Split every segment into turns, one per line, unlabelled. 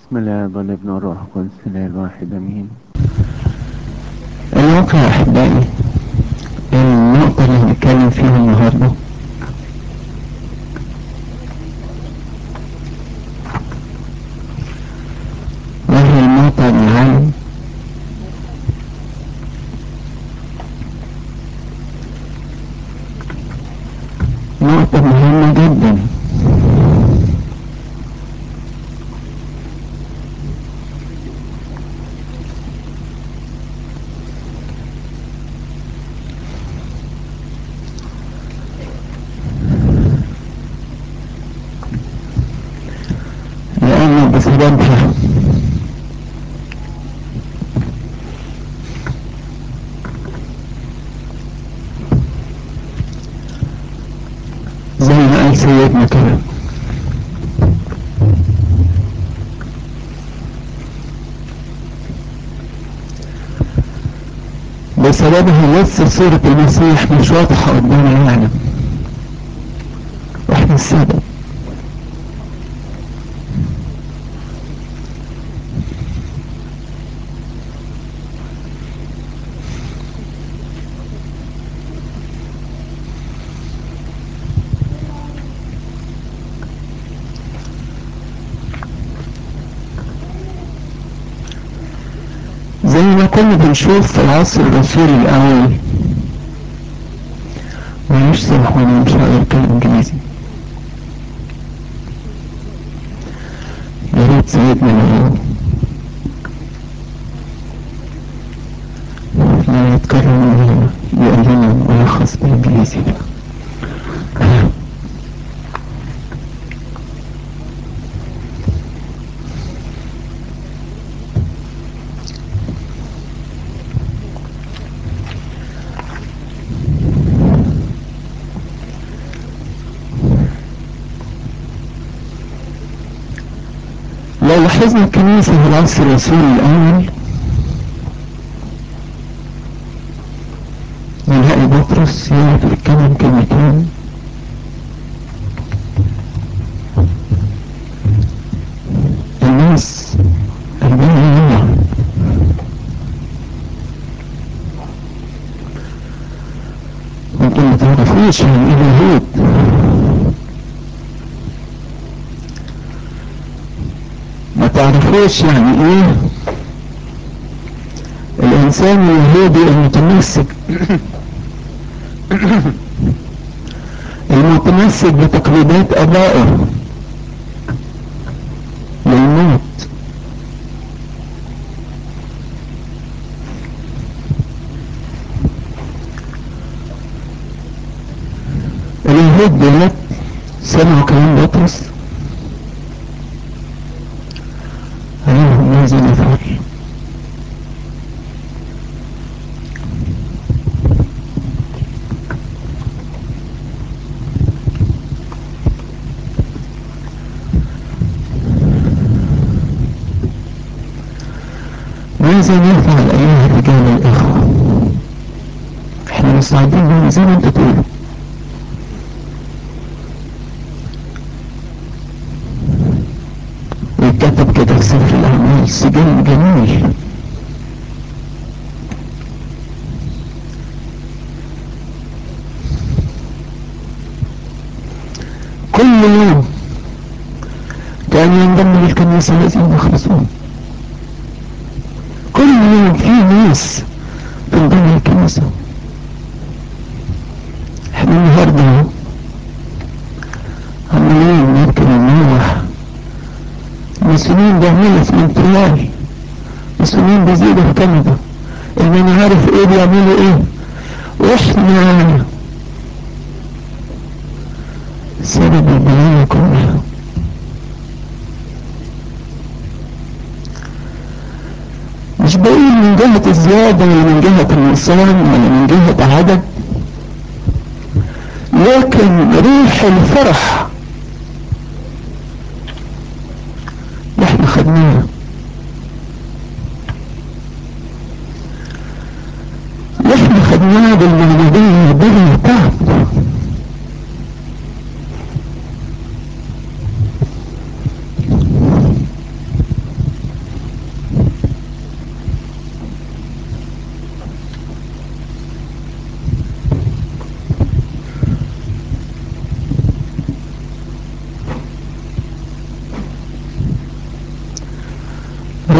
بسم الله والابن والروح القدس الاله الواحد امين
الواقع يا احبائي النقطة اللي هنتكلم فيها النهاردة وهي النقطة العام نقطة مهمة جدا لأنه بسببها زي ما قال سيدنا كده بسببها لسه صورة المسيح مش واضحة قدام العالم واحنا السبب زي ما كنا بنشوف في العصر الرسولي الأول معلش سامحوني مش هقدر أتكلم إنجليزي يا ريت سيدنا لو لا يتكرم يقول لنا ملخص بالإنجليزي لو لاحظنا الكنيسة في العصر الرسولي الأول نلاقي بطرس يقف يتكلم كلمتين الناس قلبها يولع انتم ما تعرفوش عن ايه اليهود ما تعرفوش يعني ايه الانسان اليهودي المتمسك المتمسك بتقليدات ابائه للموت اليهود دولت سمعوا كلام بطرس عليهم ماذا نفعل ماذا نفعل ايها الرجال الاخوة احنا مستعدين لهم زي ما انت تقول ويتكتب كده في سفر الاعمال سجن جميل كل يوم كان ينضم للكنيسة الذين يخلصون كل يوم في ناس تنضم للكنيسة احنا النهارده عمالين نركب ونروح المسلمين بيعملوا في مونتريال المسلمين بيزيدوا في كندا اللي انا عارف ايه بيعملوا ايه واحنا سبب البلايا كلها مش بقول من جهة الزيادة ولا من جهة النقصان ولا من جهة عدد لكن ريح الفرح اللي احنا خدناها اللي احنا خدناها بالمعمودية بلا تعب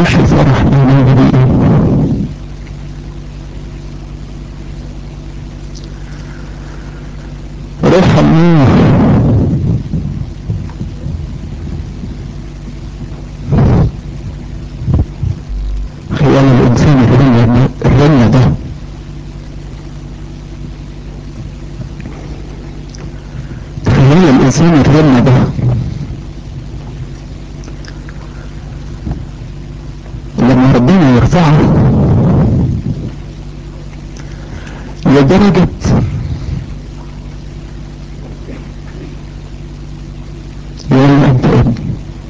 روح الفرح الليلة دي ايه روح الله خيال الانسان الرمية الرمية ده تخيل الانسان الرمية ده لما ربنا يرفعه لدرجة يقول له انت ابني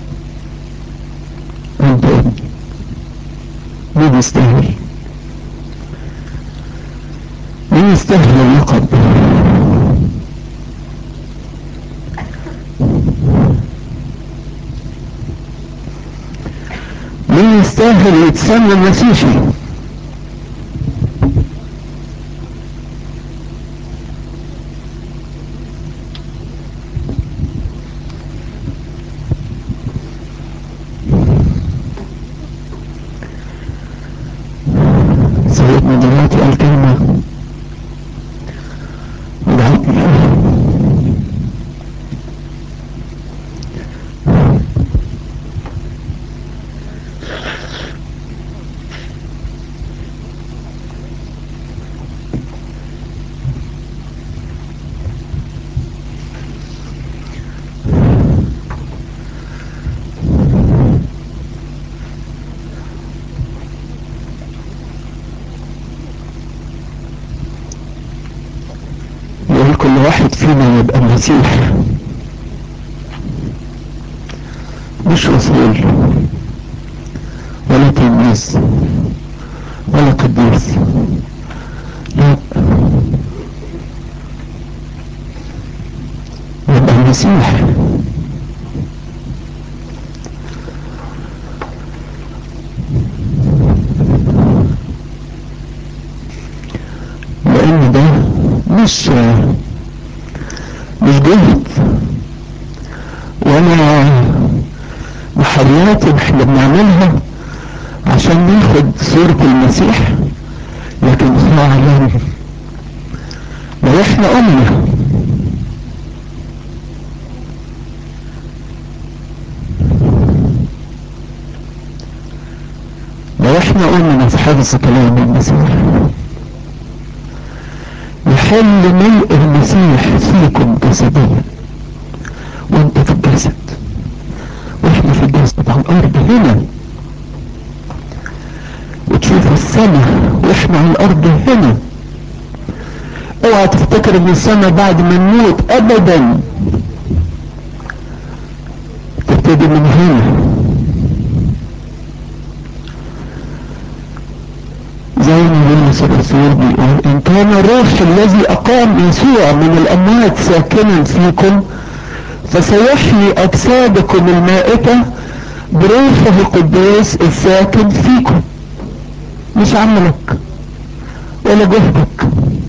انت ابني مين يستاهل مين يستاهل اللقب ده مين يستاهل يتسمى مسيحي سيدنا دلوقتي قال كلمة وضعتني يقول كل واحد فينا يبقى مسيح مش رسول ولا تلميذ ولا قديس لا يبقى المسيح لان ده مش مش جهد ولا محاولات احنا بنعملها عشان ناخد صورة المسيح لكن فعلا لو احنا قلنا لو احنا قلنا في حفظ كلام المسيح يحل ملء المسيح فيكم جسديا وانت في الجسد واحنا في الجسد على الارض هنا وتشوف السماء واحنا على الارض هنا اوعى تفتكر ان السماء بعد ما نموت ابدا تبتدي من هنا زي ما يونس الرسول بيقول ان كان الروح الذي اقام يسوع من الاموات ساكنا فيكم فسيحيي اجسادكم المائتة بروحه القدوس الساكن فيكم مش عملك ولا جهدك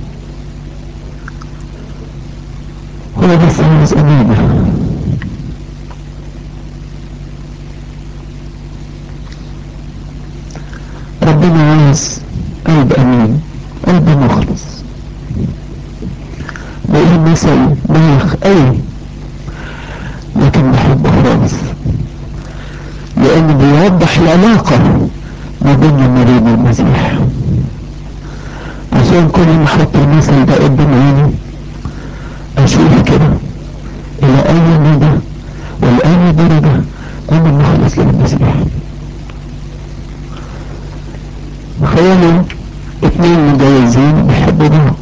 هو بس عاوز امانة ربنا عايز قلب امين قلب مخلص بقول مثل بايخ قوي لكن بحبه خالص لان بيوضح العلاقة ما بين المريض والمسيح عشان كل ما احط المثل ده قدام عيني اشوف كده الى اي مدى ولاي درجة انا مخلص للمسيح تخيلوا اتنين متجوزين بيحبوا بعض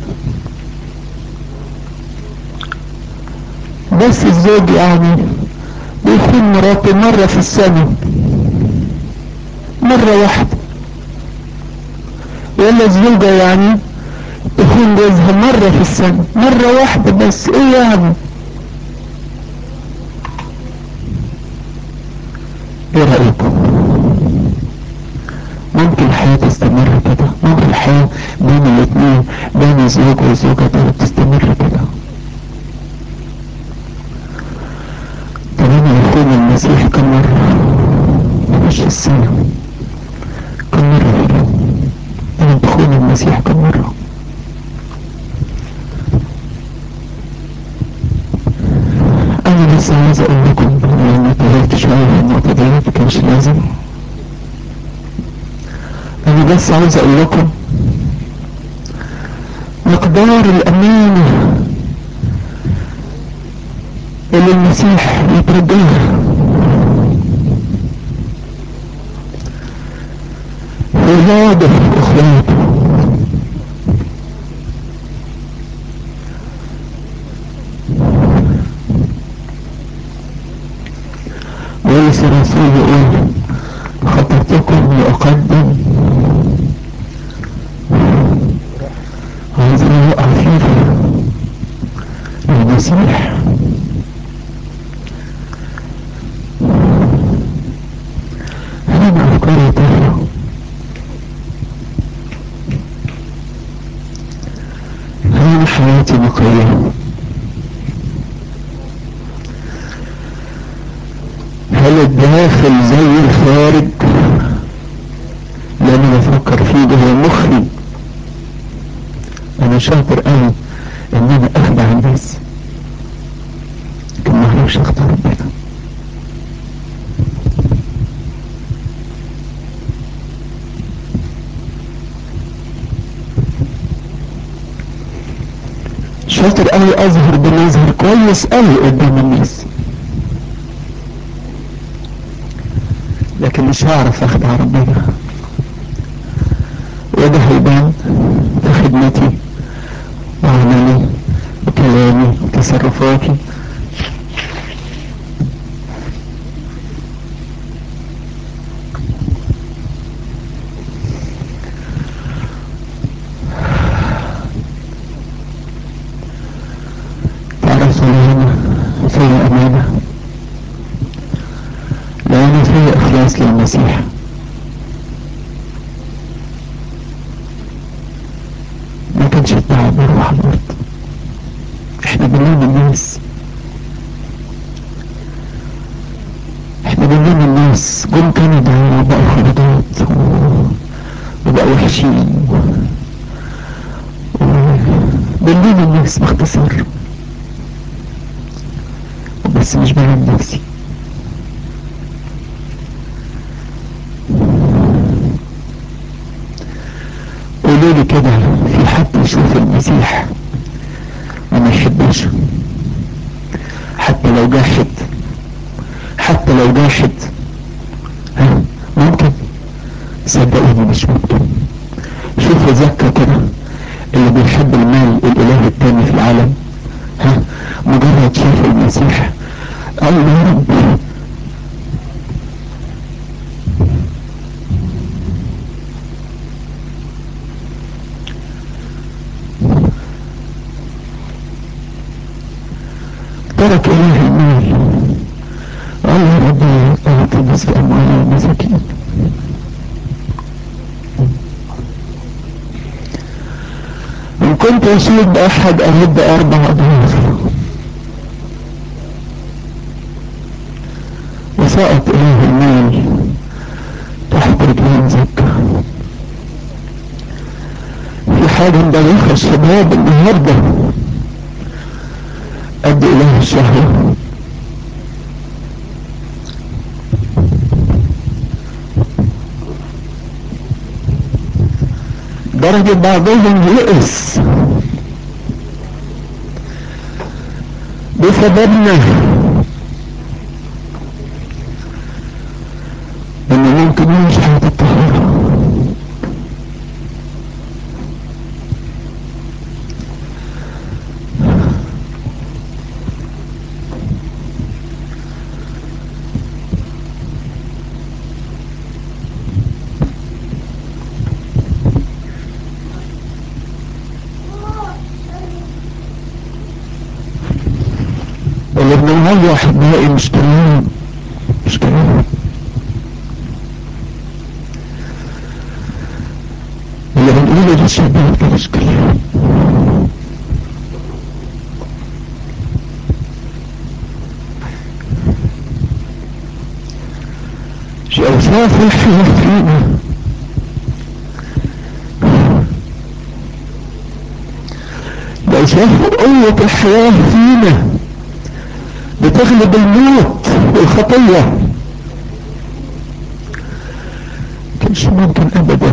بس الزوج يعني بيخون مراته مرة في السنة مرة واحدة ولا الزوجة يعني تخون جوزها مرة في السنة مرة واحدة بس ايه يعني ايه رأيكم ممكن الحياة تستمر كده ممكن الحياة بين الاثنين بين الزوج والزوجة دول تستمر كده طب انا يكون المسيح كم مرة مش في السنة تلاحظوا انا بس عاوز اقول لكم مقدار الامانة اللي المسيح يترجاها ولاده واخواته وليس الرسول يقول خطبتكم لأقدم هذا هو عفيف للمسيح هذا أفكار تافهة هذه حياتي نقية هل الداخل زي الخارج اللي انا بفكر فيه ده هو مخي انا شاطر قوي ان انا اخدع الناس لكن ما اعرفش اخدع ربنا شاطر قوي اظهر بمظهر كويس قوي قدام الناس لكن مش هعرف اخدع ربنا وده هيبان في خدمتي وعملي وكلامي وتصرفاتي تعرفوا لو انا فيا امانه لو انا فيا اخلاص للمسيح ما كانش التعب يروح على الارض احنا بنلوم الناس احنا بنلوم الناس جم كندا وبقوا خلطات وبقوا وحشين بنلوم الناس باختصار بس مش بلوم نفسي قولوا لي كده في حد يشوف المسيح وما يحبش حتى لو جاحد حتى لو جاحد ها ممكن صدقوني مش ممكن شوفوا زكا كده اللي بيحب المال الاله التاني في العالم ها مجرد شاف المسيح قال له يا رب ترك إله المال قال يا رب أعطي نصف أموال المساكين إن كنت أشيد بأحد أرد أربع أضعاف وسقط إله المال تحت رجلين زكا في حاجة مدوخة الشباب النهارده قد اله الشهوة درجة بعضهم يئس بسببنا انه ممكن يعيش حياة الطهارة اللي بنعمله احبائي مش كلام مش كلام اللي بنقوله للشباب ده مش كلام شوفوا الحياة فينا لو شافوا قوة الحياة فينا بتغلب الموت والخطية مش ممكن ابدا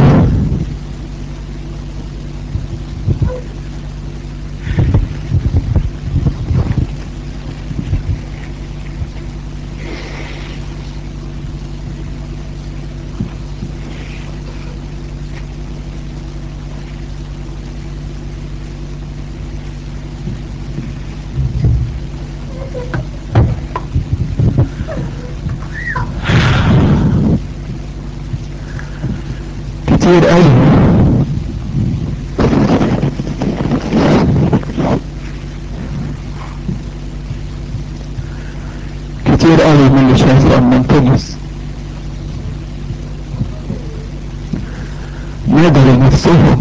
كتير قوي كتير قوي من اللي شايفه منتجس نادوا نفسهم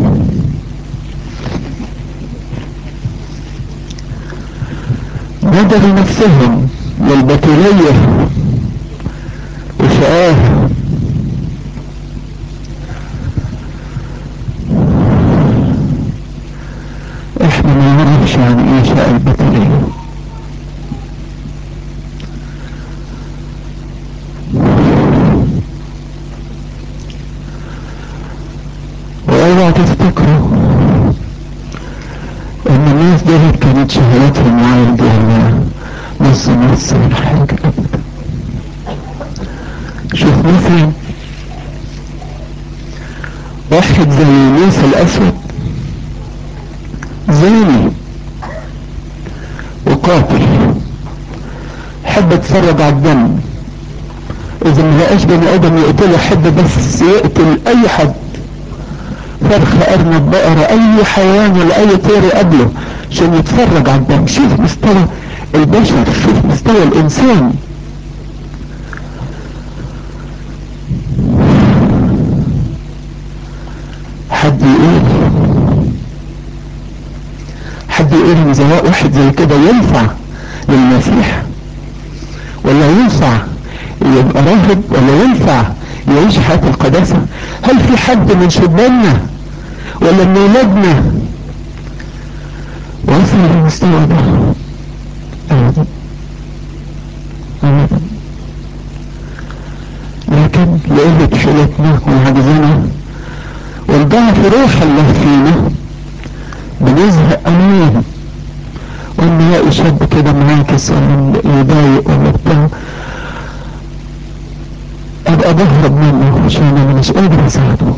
نادوا نفسهم للبطولية وشقاه احنا ما نعرفش عن ايه شقى البطولية واوعى تفتكروا ان الناس دي كانت شهادتهم عند الله نص نص ولا حاجة ابدا شوف مثلا واحد زي موسى الاسود زاني وقاتل حب اتفرج على الدم اذا ما لقاش بني ادم يقتله حب بس يقتل اي حد فرخة ارنب بقرة اي حيوان ولا اي طير يقابله عشان يتفرج على الدم شوف مستوى البشر شوف مستوى الانسان حد يقول حد يقول ان زواء واحد زي كده ينفع للمسيح ولا ينفع يبقى راهب ولا ينفع يعيش حياة القداسة هل في حد من شباننا ولا من ولادنا وصل للمستوى ده ابدا ابدا لكن لقلة حيلتنا وعجزنا والضعف روح الله فينا بنزهق امين وان نلاقي شاب كده معاكس ولا يضايق ولا بتاع ابقى بهرب منه عشان انا مش قادر اساعده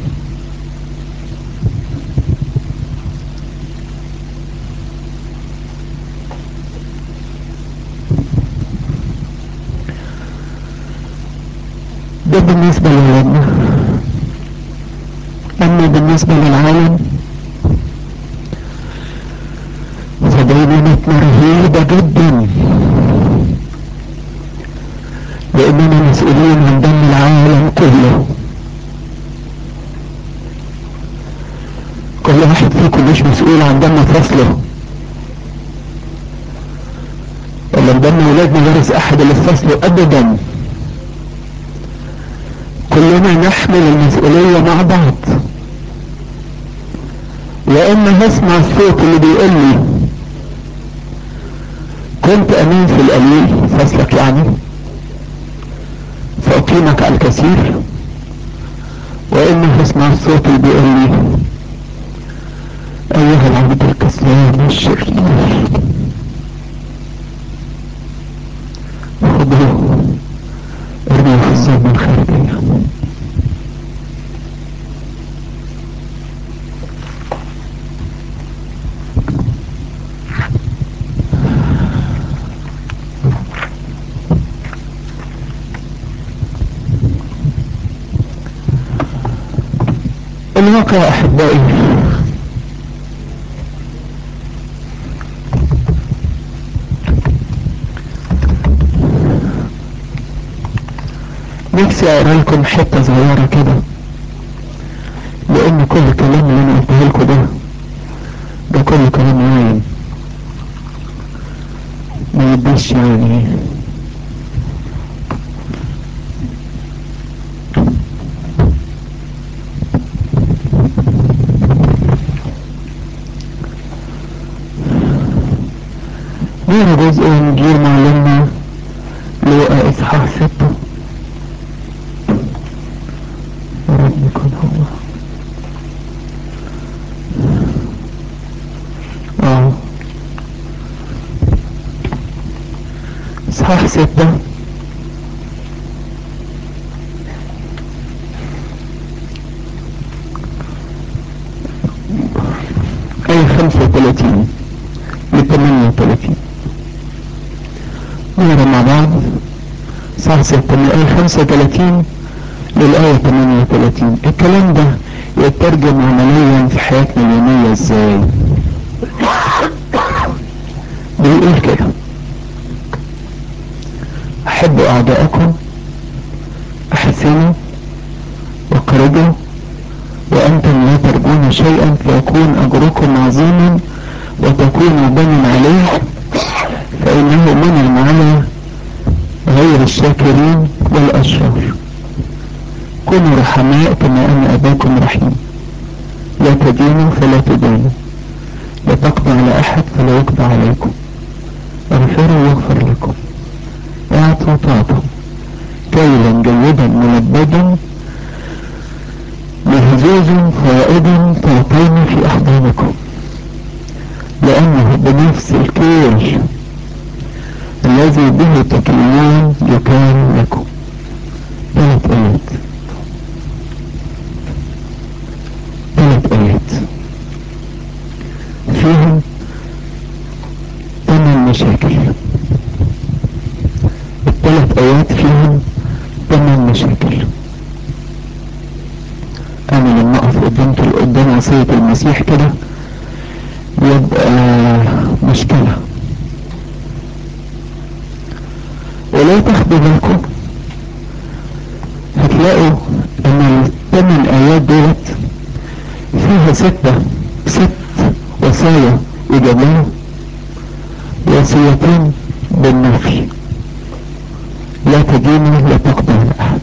ده بالنسبة لولادنا اما بالنسبة للعالم فدينونتنا رهيبة جدا لاننا مسؤولين عن دم العالم كله كل واحد فيكم مش مسؤول عن دم فصله ولا دم ولادنا غرس احد اللي في فصله ابدا كلنا نحمل المسؤولية مع بعض واما هسمع الصوت اللي بيقول لي كنت امين في القليل فصلك يعني فاقيمك على الكثير واما هسمع الصوت اللي بيقول لي ايها العبد الكسلان الشرير خذوه ارميه في الظلمة الخارجية الواقع احبائي نفسي اقرا لكم حته صغيره كده لان كل الكلام اللي انا قلته لكم ده ده كل كلام عايم ما يديش يعني نرى جزء من جيل معلمنا لوقا اصحاح ستة اصحاح ستة اي خمسة وثلاثين لثمانية وثلاثين نقرا مع بعض صح ستة من الآية خمسة وثلاثين للآية ثمانية وثلاثين الكلام ده يترجم عمليا في حياتنا اليومية ازاي بيقول كده احبوا اعداءكم احسنوا واقربوا وانتم لا ترجون شيئا فيكون اجركم عظيما وتكونوا بني عليه فانه من على غير الشاكرين والاشرار كونوا رحماء كما ان اباكم رحيم لا تدينوا فلا تدينوا لا تقضى على احد فلا يقضى عليكم اغفروا يغفر لكم اعطوا تعطوا كيلا جيدا ملبدا مهزوز فائدا تعطين في احضانكم لانه بنفس الكيل الذي به تكلمون يكان لكم ثلاث ايات ثلاث ايات فيهم ثمان مشاكل الثلاث ايات فيهم ثمان مشاكل انا لما اقف قدام قدام وصية المسيح كده يبقى مشكلة ولو تاخدوا بالكم هتلاقوا ان الثمان ايات دولت فيها ستة ست وصايا ايجابية وصيتين بالنفي لا تدينوا لا تقضوا على احد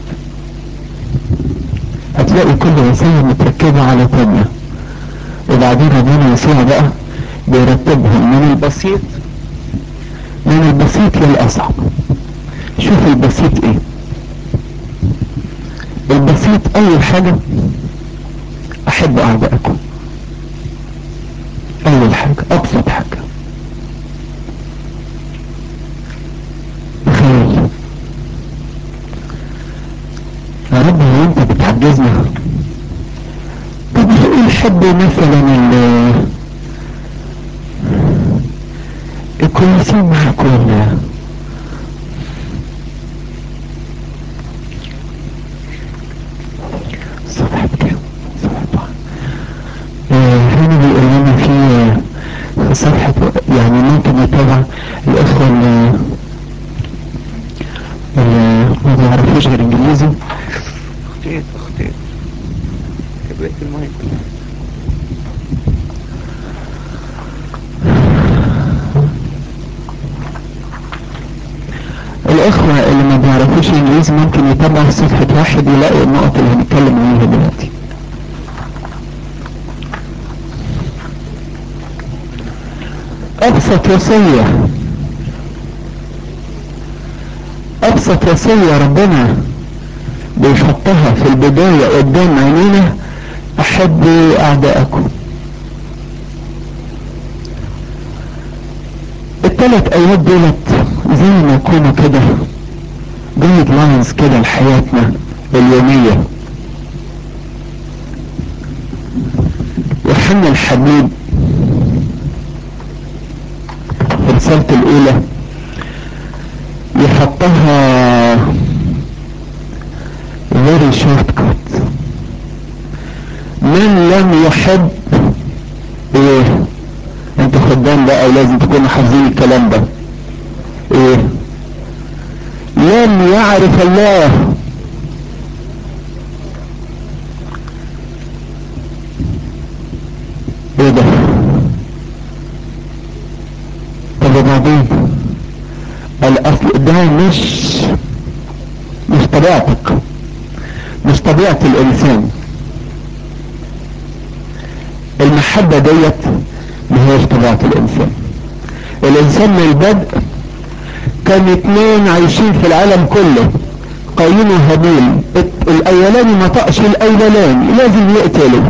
هتلاقي كل وصية متركبة على تانية وبعدين ربنا يسوع بقى بيرتبهم من البسيط من البسيط للأصعب شوف البسيط ايه البسيط اول حاجة احب اعدائكم اول حاجة ابسط حاجة تخيل يا رب هو انت بتعجزنا طب ايه الحب مثلا ال الكويسين معاك ولا صفحة كام صفحة آه هنا بيقول لنا في في صفحة يعني ممكن يتابع الأخوة اللي اللي ما بيعرفوش غير إنجليزي
اخطيت اخطيت كبرت المايك
الإخوة اللي ما بيعرفوش إنجليزي ممكن يتابع صفحة واحد يلاقي النقط اللي هنتكلم عليها دلوقتي أبسط وصية أبسط وصية ربنا بيحطها في البداية قدام عينينا أحبوا أعداءكم الثلاث آيات دولت زي ما يكونوا كده جايد لاينز كده لحياتنا اليومية يوحنا الحبيب في رسالته الأولى يحطها very short cut من لم يحب ايه انتوا خدام بقى ولازم تكونوا حافظين الكلام ده ايه لم يعرف الله ايه ده طب وبعدين الاصل ده مش مش طبيعتك مش طبيعة الانسان المحبة ديت ما هيش طبيعة الانسان الانسان من البدء كان اتنين عايشين في العالم كله قايين وهابيل الاولاني ما طقش الاولاني لازم يقتلوا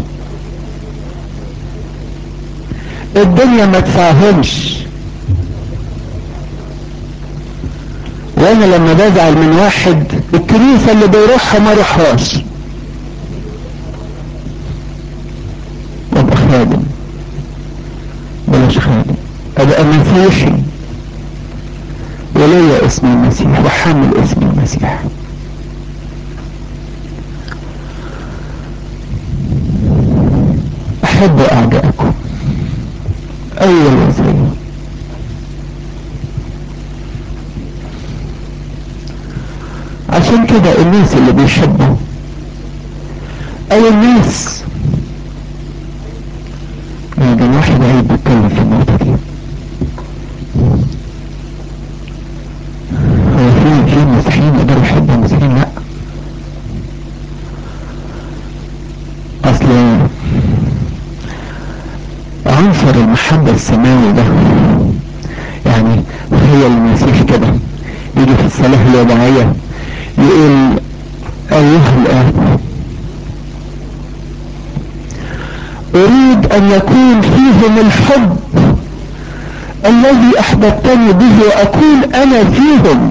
الدنيا ما تفهمش وانا لما بزعل من واحد الكنيسة اللي بيروحها ما روحهاش وابقى خادم بلاش خادم ابقى مسيحي وليا اسم المسيح وحامل اسم المسيح احبوا اعدائكم اول وسيله عشان كده الناس اللي بيحبوا او الناس ده الواحد عيب بيتكلم في النقطة دي هو في في مسيحيين يقدروا يحبوا مسيحيين لا اصل عنصر المحبة السماوي ده يعني هي المسيح كده يجي في الصلاة الوداعية يقول أيها الآب أريد أن يكون فيهم الحب الذي أحببتني به وأكون أنا فيهم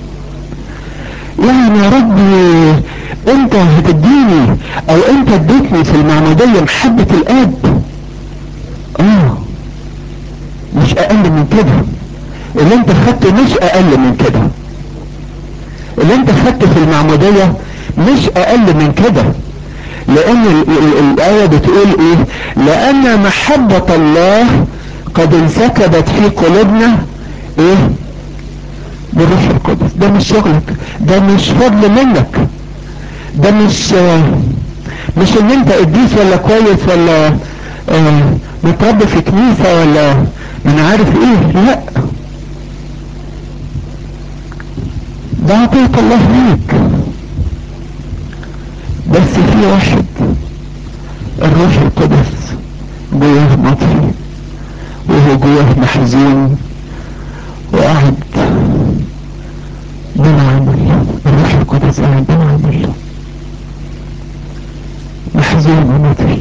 يعني يا ربي أنت هتديني أو أنت اديتني في المعمودية محبة الآب آه مش أقل من كده اللي أنت خدته مش أقل من كده اللي أنت خدته في المعمودية مش أقل من كده لان ال ال الايه بتقول ايه لان محبة الله قد انسكبت في قلوبنا ايه بالروح القدس ده مش شغلك ده مش فضل منك ده مش آه مش ان انت قديس ولا كويس ولا آه متربي في كنيسة ولا من عارف ايه لا ده عطية الله ليك بس في واحد الروح القدس جواه مطفي وهو جواه محزون وقعد بلا عمل الروح القدس قاعد بلا عمل محزون ومطفي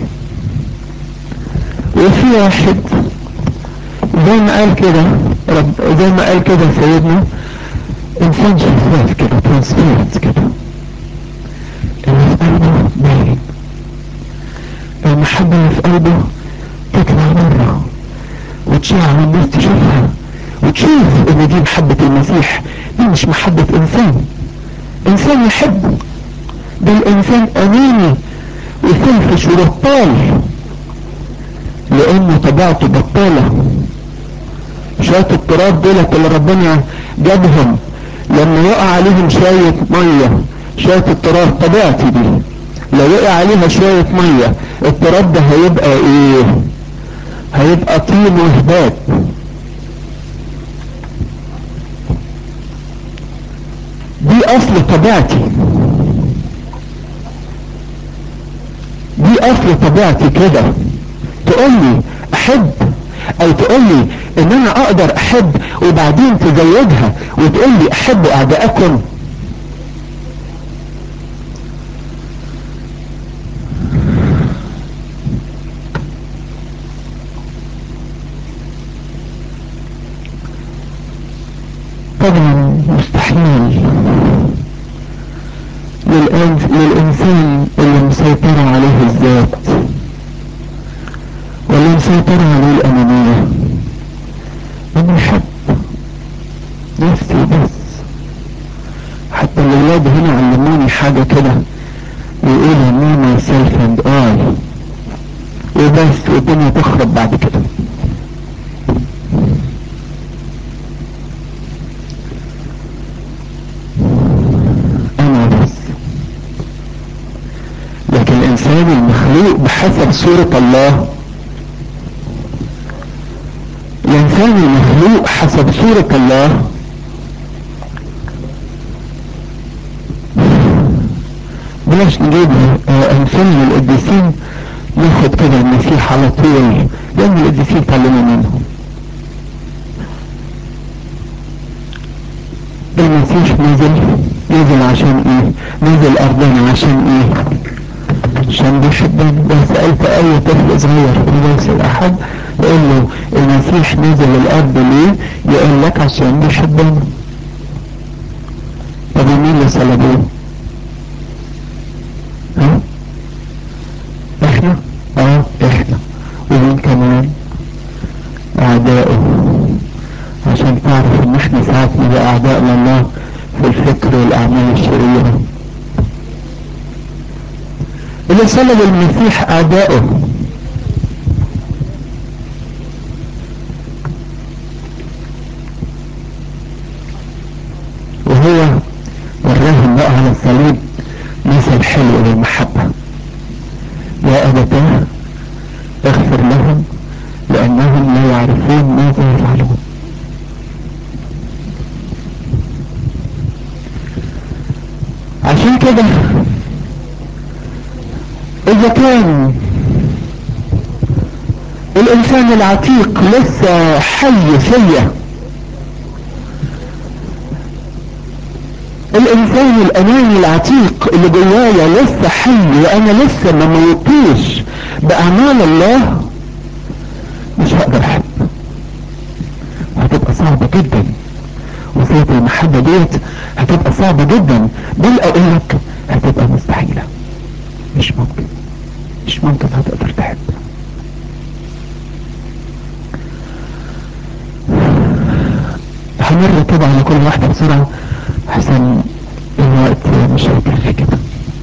وفي واحد زي ما قال كده رب زي ما قال كده سيدنا انسان شفاف كده ترانسبيرنت كده اللي في قلبه باين المحبة اللي في قلبه تطلع بره وتشيع والناس تشوفها وتشوف ان دي محبة المسيح دي مش محبة انسان انسان يحب ده الانسان اناني وسلفش وبطال لانه طبيعته بطالة شوية التراب دولت اللي ربنا جابهم لما يقع عليهم شوية مية شوية التراب طبيعتي دي لو وقع عليها شوية مية التراب ده هيبقى ايه هيبقى طين وهباب دي اصل طبيعتي دي اصل طبيعتي كده تقول لي احب او تقول لي ان انا اقدر احب وبعدين تزودها وتقول لي احب اعدائكم طبعا مستحيل للإنسان اللي مسيطرة عليه الذات واللي مسيطرة عليه الأنانية أنا أحب نفسي بس حتى الأولاد هنا علموني حاجة كده ويقولوا me myself and I وبس والدنيا تخرب بعد كده انا بس لكن الانسان المخلوق بحسب صورة الله الانسان المخلوق حسب صورة الله بلاش نجيب امثال من القديسين ناخد كده المسيح على طول لان القديسين تعلموا منهم المسيح نزل نزل عشان ايه نزل ارضنا عشان ايه عشان بيحبني لو سألت اي طفل صغير في ليس الاحد يقول له المسيح نزل الارض ليه يقول لك عشان بيحبني طب ومين اللي صلبوه ها احنا اه احنا ومين كمان اعدائه عشان تعرف ان احنا ساعات نبقى اعداء لله في الفكر والاعمال الشريرة اللي صلب المسيح اعدائه وهو وراهم بقى على الصليب مثل حلو للمحبة يا أبتاه اغفر لهم لأنهم لا يعرفون ماذا يفعلون عشان كده إذا كان الإنسان العتيق لسه حي فيا الانسان الاناني العتيق اللي جوايا لسه حي وانا لسه ما موتوش باعمال الله مش هقدر احب هتبقى صعبة جدا وصية المحبة ديت هتبقى صعبة جدا بل اقول لك هتبقى مستحيلة مش ممكن مش ممكن هتقدر تحب هنمر كده على كل واحدة بسرعة احسن الوقت مش هيكفي كده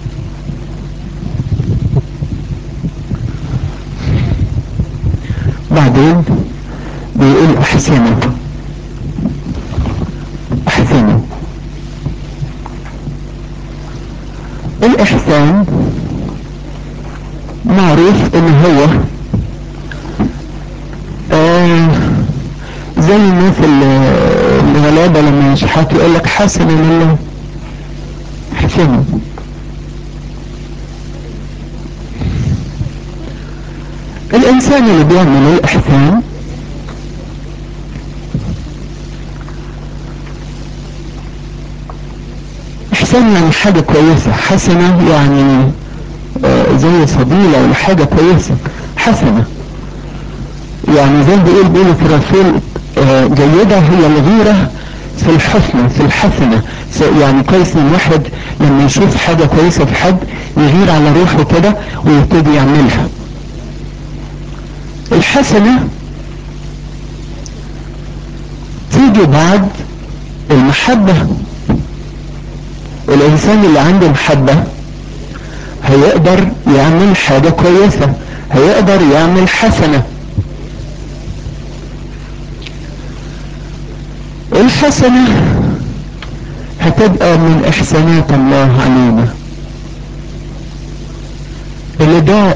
بعدين بيقول احسنه احسنه الاحسان معروف ان هو آه زي الناس الغلابة لما يشحتوا يقول لك حسن لله حسن الانسان اللي بيعمل الاحسان احسان يعني حاجة كويسة حسنة يعني آه زي فضيلة ولا حاجة كويسة حسنة يعني زي ما بيقول بولس الرسول آه جيدة هي الغيرة في الحسنى في الحسنة يعني كويس من واحد لما يشوف حاجة كويسة في حد يغير على روحه كده ويبتدي يعملها الحسنة تيجي بعد المحبة الانسان اللي عنده محبة هيقدر يعمل حاجة كويسة هيقدر يعمل حسنة الحسنة هتبقى من احسانات الله علينا اللي ده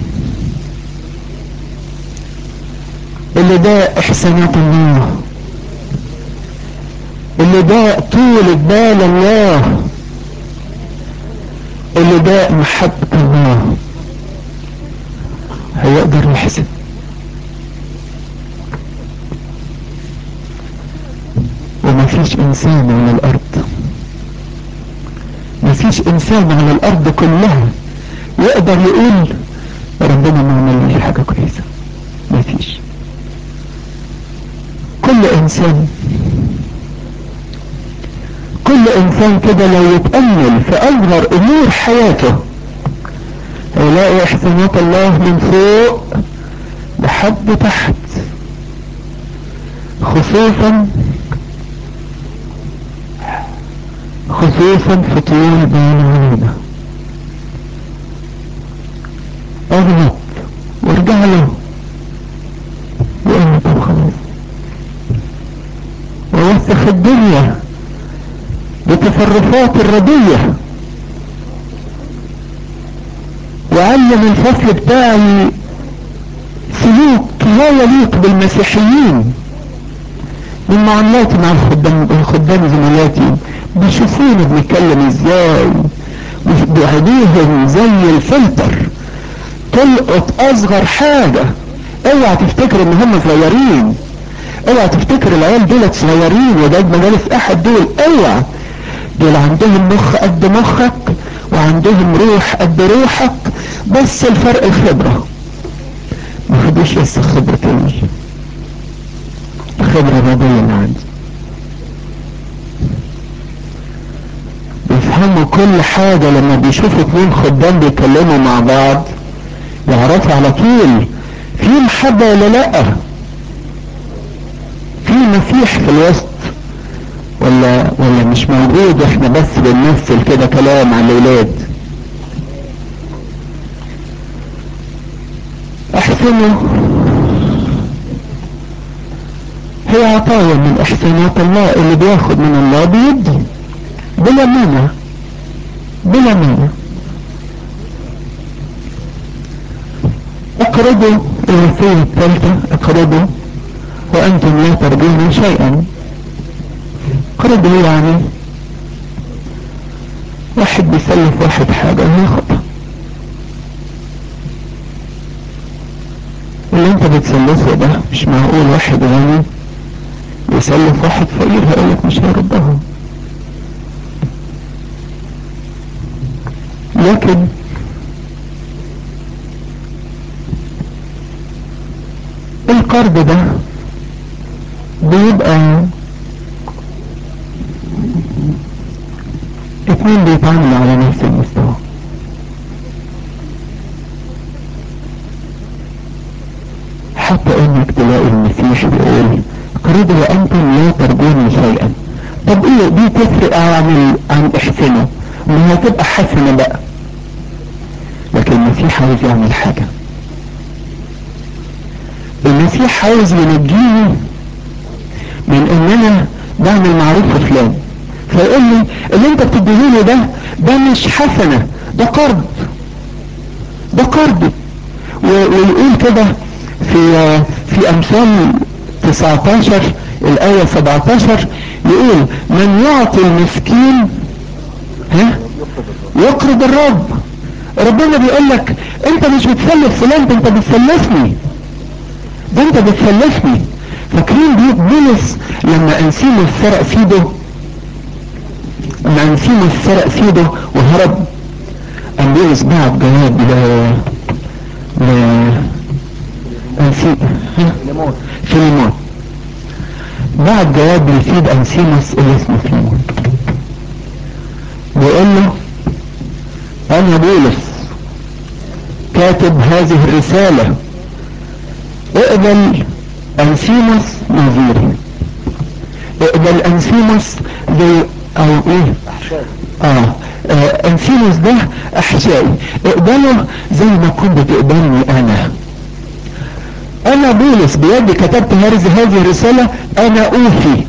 اللي ده احسانات الله اللي ده طول بال الله اللي ده محبة الله هيقدر يحسن ومفيش انسان على الارض مفيش انسان على الارض كلها يقدر يقول ربنا ما عمل لي حاجة كويسة مفيش كل انسان كل انسان كده لو يتأمل في اصغر امور حياته هيلاقي احسانات الله من فوق لحد تحت خصوصا خصوصا في طول بال علينا اغلط وارجع له وقال له طب خلاص ووسخ الدنيا بتصرفات الردية وعلم الفصل بتاعي سلوك لا يليق بالمسيحيين من معاملاتي مع الخدام الخدام زملاتي بيشوفوني بنتكلم ازاي وبعينيهم زي الفلتر تلقط اصغر حاجة اوعى تفتكر ان هم صغيرين اوعى تفتكر العيال دولت صغيرين وده مجالس احد دول اوعى دول عندهم مخ قد مخك وعندهم روح قد روحك بس الفرق الخبرة ما خدوش لسه خبرة الخبرة الرضية اللي عندي يفهموا كل حاجة لما بيشوفوا اتنين خدام بيتكلموا مع بعض يعرفوا على طول في محبة ولا لا في مسيح في الوسط ولا ولا مش موجود احنا بس بنمثل كده كلام على الاولاد احسنوا هي عطايا من احسانات الله اللي بياخد من الله بيدي بلا مانع بلا مانع اقرضوا الوصية الثالثة اقرضوا وانتم لا ترجون شيئا اقرضوا يعني واحد بيسلف واحد حاجة وياخدها اللي انت بتسلفه ده مش معقول واحد غني يسلف واحد فقير هيقولك مش هيردها لكن القرض ده بيبقى اتنين بيتعاملوا على نفس المستوى حتى انك تلاقي المسيح بيقول قريبا وانتم لا ترجون شيئا طب ايه دي تفرق عن عن احسنه ما هتبقى حسنه بقى لكن المسيح عاوز يعمل حاجه المسيح عاوز ينجيني من ان انا بعمل معروف فلان فيقول لي اللي انت بتديهولي ده ده مش حسنة ده قرض ده قرض ويقول كده في في امثال 19 الاية 17 يقول من يعطي المسكين ها يقرض الرب ربنا بيقول لك انت مش بتسلف فلان ده انت بتسلفني ده انت بتسلفني فاكرين دي بولس لما انسيموس سرق سيده لما انسيموس سرق سيده وهرب قام بولس بعت جواب ل ل انسي فيليمون بعت جواب لسيد انسيموس اللي اسمه فيليمون بيقول له انا بولس كاتب هذه الرسالة اقبل انسيموس نظيري اقبل انسيموس زي او ايه اه, آه انسيموس ده احشائي اقبله زي ما كنت تقبلني انا انا بولس بيدي كتبت هذه هذه الرسالة انا اوفي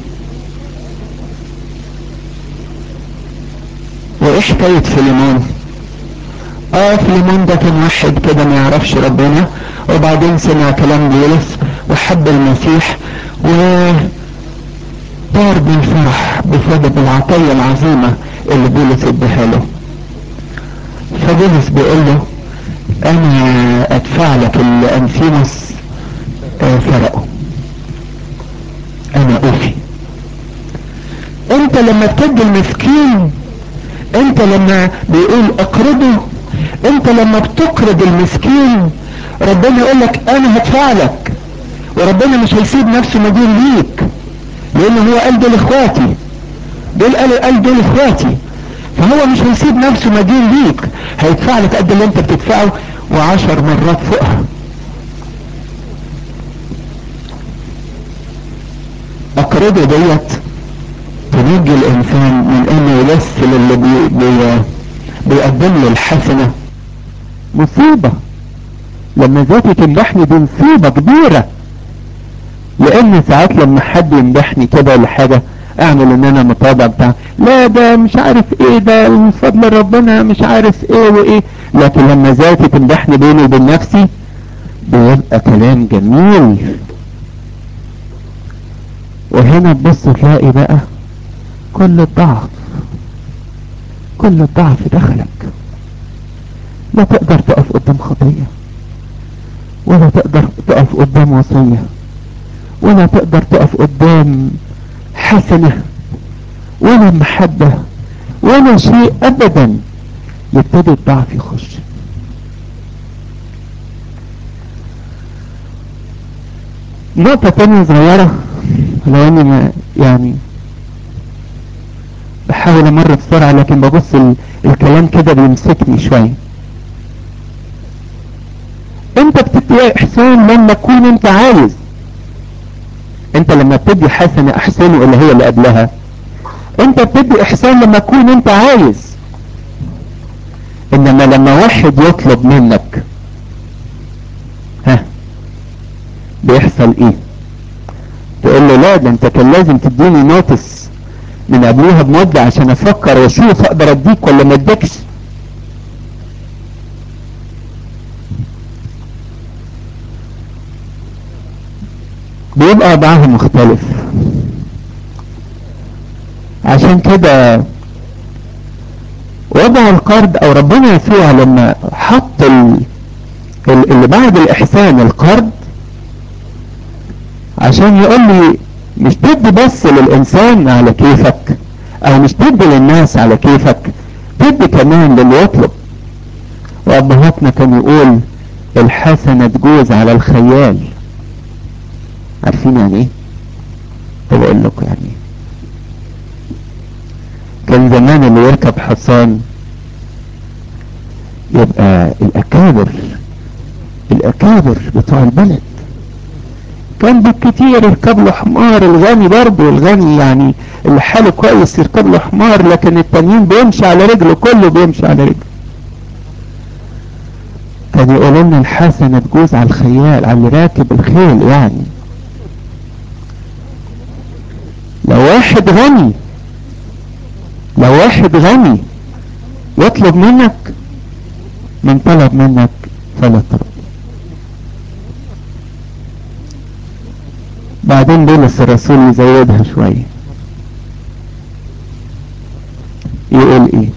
وايه حكاية فيليمون اه فيليمون ده كان واحد كده ما يعرفش ربنا وبعدين سمع كلام بولس وحب المسيح و طار بالفرح بسبب العطية العظيمة اللي بولس اداها له فبولس بيقول له انا ادفع لك اللي انسيموس آه سرقه انا اوفي انت لما بتدي المسكين انت لما بيقول اقرضه انت لما بتقرض المسكين ربنا يقول لك انا هدفع لك وربنا مش هيسيب نفسه مدين ليك لان هو قال دول اخواتي دول قال قال دول اخواتي فهو مش هيسيب نفسه مدين ليك هيدفع لك قد اللي انت بتدفعه وعشر مرات فوقها اقرضه ديت تنجي الانسان من انه يمثل اللي بي بي بيقدم له الحسنة مصيبة لما ذاتي تمدحني دي مصيبة كبيرة لان ساعات لما حد يمدحني كده ولا حاجة اعمل ان انا متواضع بتاع لا ده مش عارف ايه ده من فضل ربنا مش عارف ايه وايه لكن لما ذاتي تمدحني بيني وبين نفسي بيبقى كلام جميل وهنا تبص تلاقي بقى كل الضعف كل الضعف دخلك لا تقدر تقف قدام خطية ولا تقدر تقف قدام وصية ولا تقدر تقف قدام حسنة ولا محبة ولا شيء ابدا يبتدي الضعف يخش نقطة تانية صغيرة لو اني ما يعني بحاول امر بسرعة لكن ببص ال... الكلام كده بيمسكني شوية انت بتدي احسان لما تكون انت عايز انت لما بتدي حسنة احسنه اللي هي اللي قبلها انت بتدي احسان لما تكون انت عايز انما لما واحد يطلب منك ها بيحصل ايه تقول له لا ده انت كان لازم تديني نوتس من قبلها بمدة عشان افكر واشوف اقدر اديك ولا ما اديكش بيبقى وضعها مختلف عشان كده وضع القرض او ربنا يسوع لما حط ال... ال... اللي بعد الاحسان القرض عشان يقول لي مش تدي بس للانسان على كيفك او مش تدي للناس على كيفك تدي كمان للي يطلب وابهاتنا كان يقول الحسنة تجوز على الخيال عارفين يعني ايه طب اقول لكم يعني ايه كان زمان اللي يركب حصان يبقى الاكابر الاكابر بتوع البلد كان بالكتير يركب له حمار الغني برضه الغني يعني اللي حاله كويس يركب له حمار لكن التانيين بيمشي على رجله كله بيمشي على رجله كان يقولوا لنا الحسنة تجوز على الخيال على اللي راكب الخيل يعني لو واحد غني لو واحد غني يطلب منك من طلب منك فلا ترد بعدين بولس الرسول يزودها شوية يقول ايه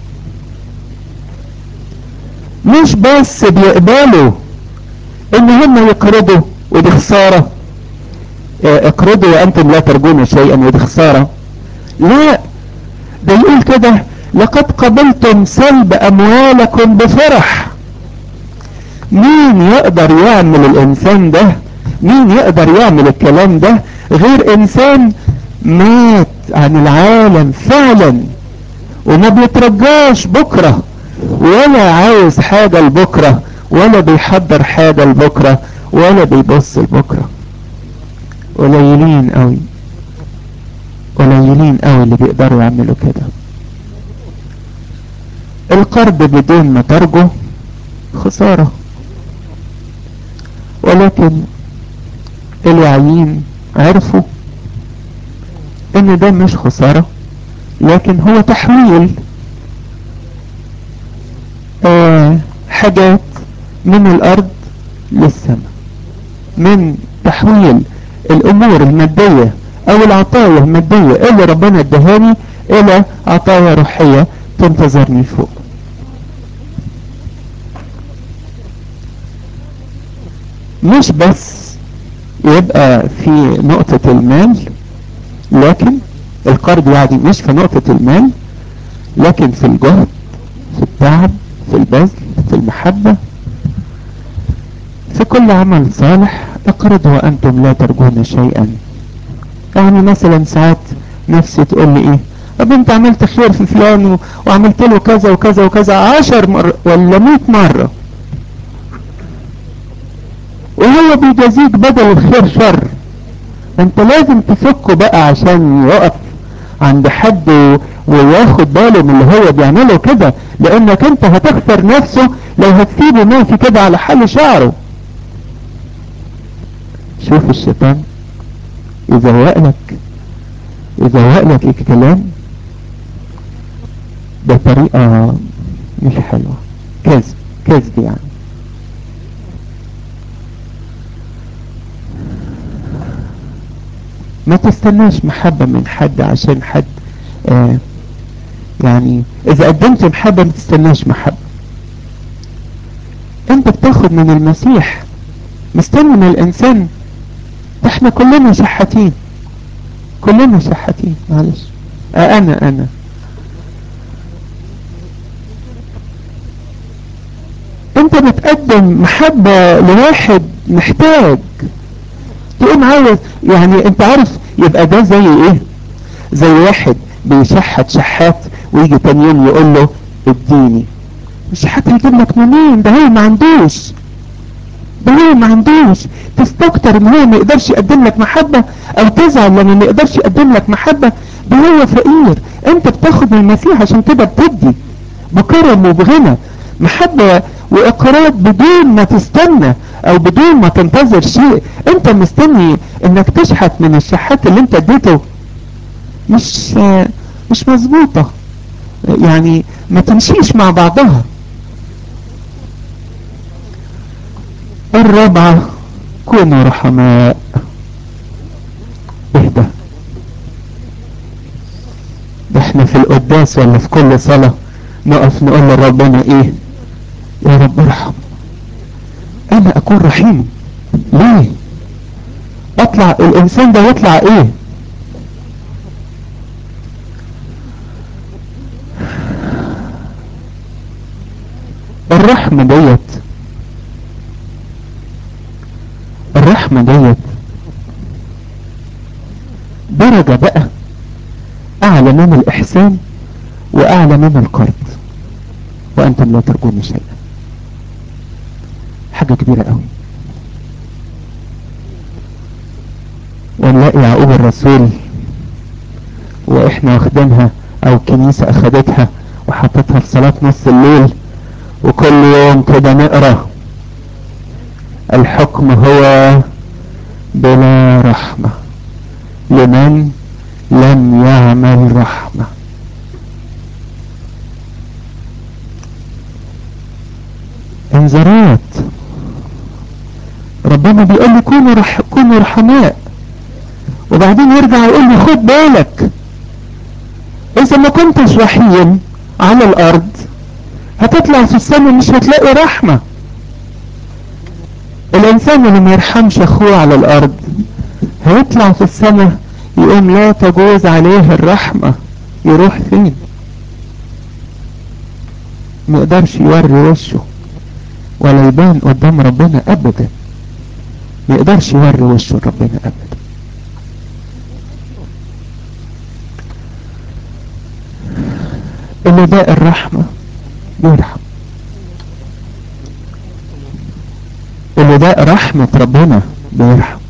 مش بس بيقبلوا ان هم يقرضوا ودي خسارة اقرضوا وانتم لا ترجون شيئا ودي خسارة لا ده يقول كده لقد قبلتم سلب اموالكم بفرح مين يقدر يعمل الانسان ده مين يقدر يعمل الكلام ده غير انسان مات عن العالم فعلا وما بيترجاش بكرة ولا عاوز حاجة لبكرة ولا بيحضر حاجة لبكرة ولا بيبص لبكرة قليلين قوي قليلين قوي اللي بيقدروا يعملوا كده القرض بدون ما ترجو خسارة ولكن الواعيين عرفوا ان ده مش خسارة لكن هو تحويل آه حاجات من الارض للسماء من تحويل الامور المادية او العطايا المادية اللي ربنا ادهاني الى عطايا روحية تنتظرني فوق مش بس يبقى في نقطة المال لكن القرض يعني مش في نقطة المال لكن في الجهد في التعب في البذل في المحبة في كل عمل صالح اقرضوا وانتم لا ترجون شيئا يعني مثلا ساعات نفسي تقول لي ايه طب انت عملت خير في فلان وعملت له كذا وكذا وكذا عشر مرة ولا مئة مرة وهو بيجازيك بدل الخير شر انت لازم تفكه بقى عشان يقف عند حد وياخد باله من اللي هو بيعمله كده لانك انت هتخسر نفسه لو هتسيبه ماشي كده على حل شعره شوف الشيطان يزوق لك يزوق لك الكلام بطريقة مش حلوة كذب كذب يعني ما تستناش محبة من حد عشان حد آه يعني اذا قدمت محبة ما تستناش محبة انت بتاخد من المسيح مستني من الانسان احنا كلنا شحاتين كلنا شحاتين معلش آه انا انا انت بتقدم محبة لواحد محتاج تقوم عاوز يعني انت عارف يبقى ده زي ايه زي واحد بيشحت شحات ويجي تاني يوم يقول له اديني الشحات هيجيب لك منين ده هو ما عندوش ده هو ما عندوش تستكتر ان هو ما يقدرش يقدم لك محبة او تزعل لما ما يقدرش يقدم لك محبة ده هو فقير انت بتاخد من المسيح عشان كده بتدي بكرم وبغنى محبة واقراض بدون ما تستنى او بدون ما تنتظر شيء انت مستني انك تشحت من الشحات اللي انت اديته مش مش مظبوطة يعني ما تمشيش مع بعضها الرابعة كونوا رحماء اهدى ده احنا في القداس ولا في كل صلاة نقف نقول لربنا ايه يا رب ارحم انا اكون رحيم ليه اطلع الانسان ده يطلع ايه الرحمة ديت الرحمة ديت درجة بقى اعلى من الاحسان واعلى من القرض وانتم لا ترجون شيئا حاجة كبيرة قوي ونلاقي يعقوب الرسول واحنا واخدينها او الكنيسة اخدتها وحطتها في صلاة نص الليل وكل يوم كده نقرأ الحكم هو بلا رحمة لمن لم يعمل رحمة انذارات ربنا بيقول لي كونوا رح كونوا رحماء وبعدين يرجع يقول لي خد بالك اذا ما كنتش رحيم على الارض هتطلع في السماء مش هتلاقي رحمة الانسان اللي ما يرحمش اخوه على الارض هيطلع في السماء يقوم لا تجوز عليه الرحمة يروح فين ما يقدرش يوري وشه ولا يبان قدام ربنا ابدا ما يقدرش يوري وشه ربنا ابدا اللي ده الرحمة بيرحم اللي ده رحمة ربنا بيرحم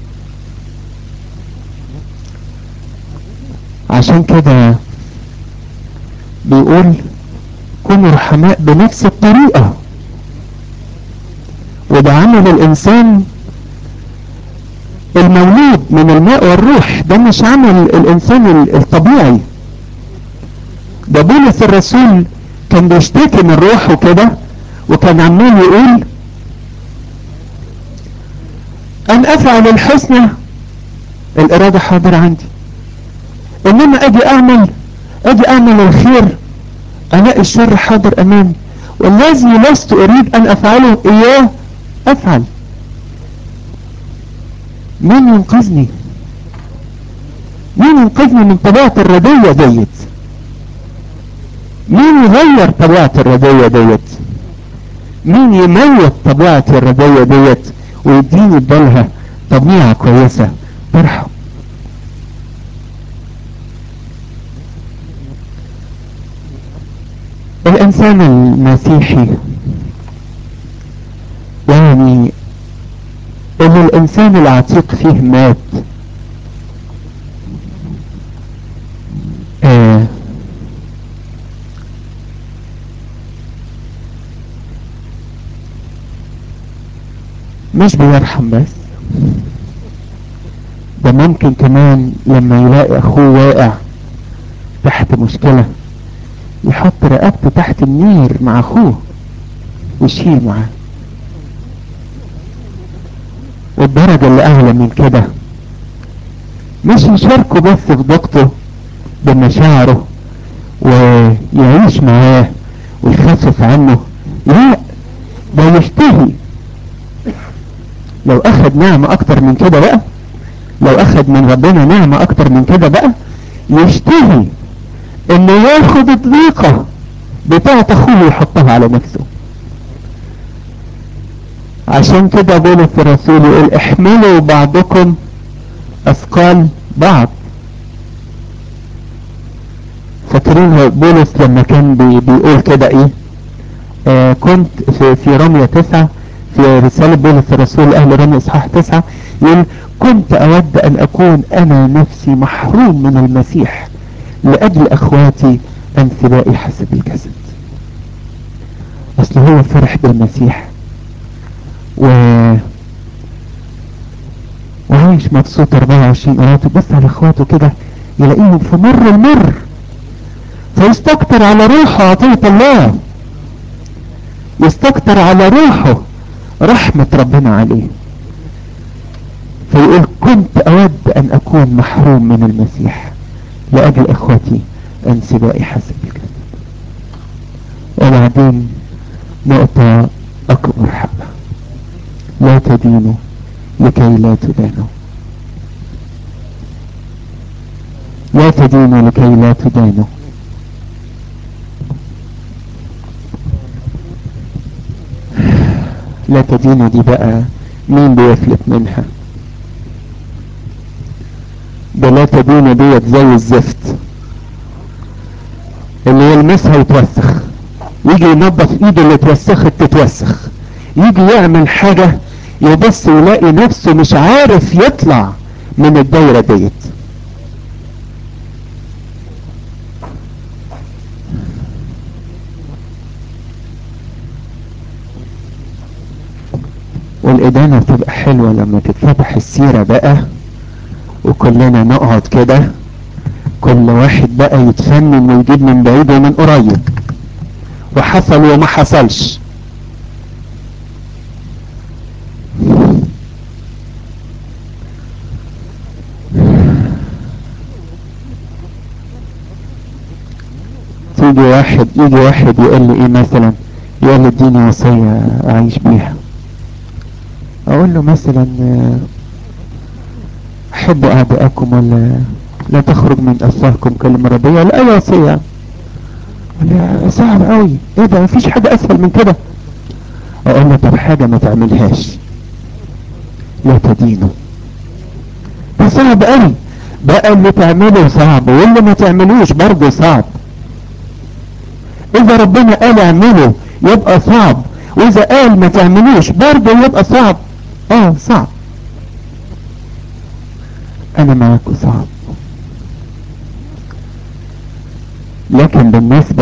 عشان كده بيقول كونوا رحماء بنفس الطريقة وده عمل الانسان المولود من الماء والروح ده مش عمل الانسان الطبيعي ده بولس الرسول كان بيشتكي من روحه كده وكان عمال يقول ان افعل الحسنى الارادة حاضر عندي انما اجي اعمل اجي اعمل الخير الاقي الشر حاضر امامي والذي لست اريد ان افعله اياه افعل مين ينقذني مين ينقذني من طبيعة الردية ديت مين يغير طبيعة الردية ديت مين يميت طبيعة الردية ديت ويديني بدلها طبيعة كويسة ترحم الانسان المسيحي يعني اللي الانسان العتيق فيه مات آه مش بيرحم بس ده ممكن كمان لما يلاقي اخوه واقع تحت مشكلة يحط رقبته تحت النير مع اخوه ويشيل معاه والدرجة اللي اعلى من كده مش يشاركه بس في ضغطه بمشاعره ويعيش معاه ويخفف عنه لا ده يشتهي لو اخد نعمة اكتر من كده بقى لو اخد من ربنا نعمة اكتر من كده بقى يشتهي انه ياخد الضيقة بتاعة اخوه ويحطها على نفسه عشان كده بولس الرسول يقول احملوا بعضكم اثقال بعض فاكرين هو بولس لما كان بي بيقول كده ايه آه كنت في, في رمية تسعة في رسالة بولس الرسول اهل رمية اصحاح تسعة يقول كنت اود ان اكون انا نفسي محروم من المسيح لاجل اخواتي انسبائي حسب الجسد اصل هو فرح بالمسيح و وعايش مبسوط 24 قرات بص على اخواته كده يلاقيهم في مر المر فيستكتر على روحه عطية الله يستكتر على روحه رحمة ربنا عليه فيقول كنت اود ان اكون محروم من المسيح لاجل اخوتي انسبائي حسب الجسد وبعدين نقطة اكبر حبة لا تدينوا لكي لا تدانوا لا تدينوا لكي لا تدانوا لا تدينوا دي بقى مين بيفلت منها ده لا تدينوا ديت زي الزفت اللي يلمسها يتوسخ يجي ينظف ايده اللي اتوسخت تتوسخ يجي يعمل حاجة يبص يلاقي نفسه مش عارف يطلع من الدايرة ديت والإدانة بتبقى حلوة لما تتفتح السيرة بقى وكلنا نقعد كده كل واحد بقى يتفنن ويجيب من بعيد ومن قريب وحصل وما حصلش تيجي واحد يجي واحد يقول لي ايه مثلا يقول لي اديني وصية اعيش بيها اقول له مثلا حبوا اعدائكم ولا لا تخرج من افواهكم كلمة ربية لا اي وصية لا صعب قوي ايه ده مفيش حاجة اسهل من كده اقول له طب حاجة ما تعملهاش لا تدينه ده صعب قوي بقى اللي تعمله صعب واللي ما تعملوش برضه صعب اذا ربنا قال اعمله يبقى صعب واذا قال ما تعملوش برضه يبقى صعب اه صعب انا معاكم صعب لكن بالنسبة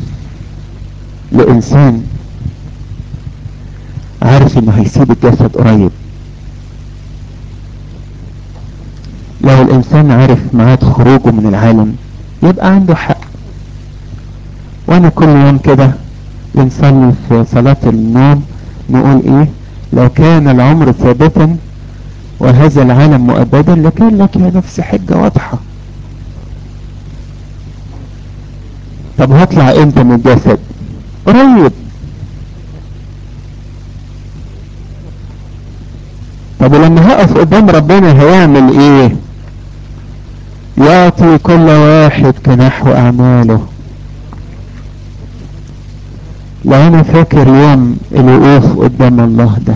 لإنسان عارف انه هيسيب الجسد قريب لو الانسان عارف ميعاد خروجه من العالم يبقى عنده حق وانا كل يوم كده بنصلي في صلاة النوم نقول ايه لو كان العمر ثابتا وهذا العالم مؤبدا لكان لك يا نفس حجة واضحة طب هطلع امتى من الجسد قريب طب ولما هقف قدام ربنا هيعمل ايه يعطي كل واحد كنحو اعماله لو انا فاكر يوم الوقوف قدام الله ده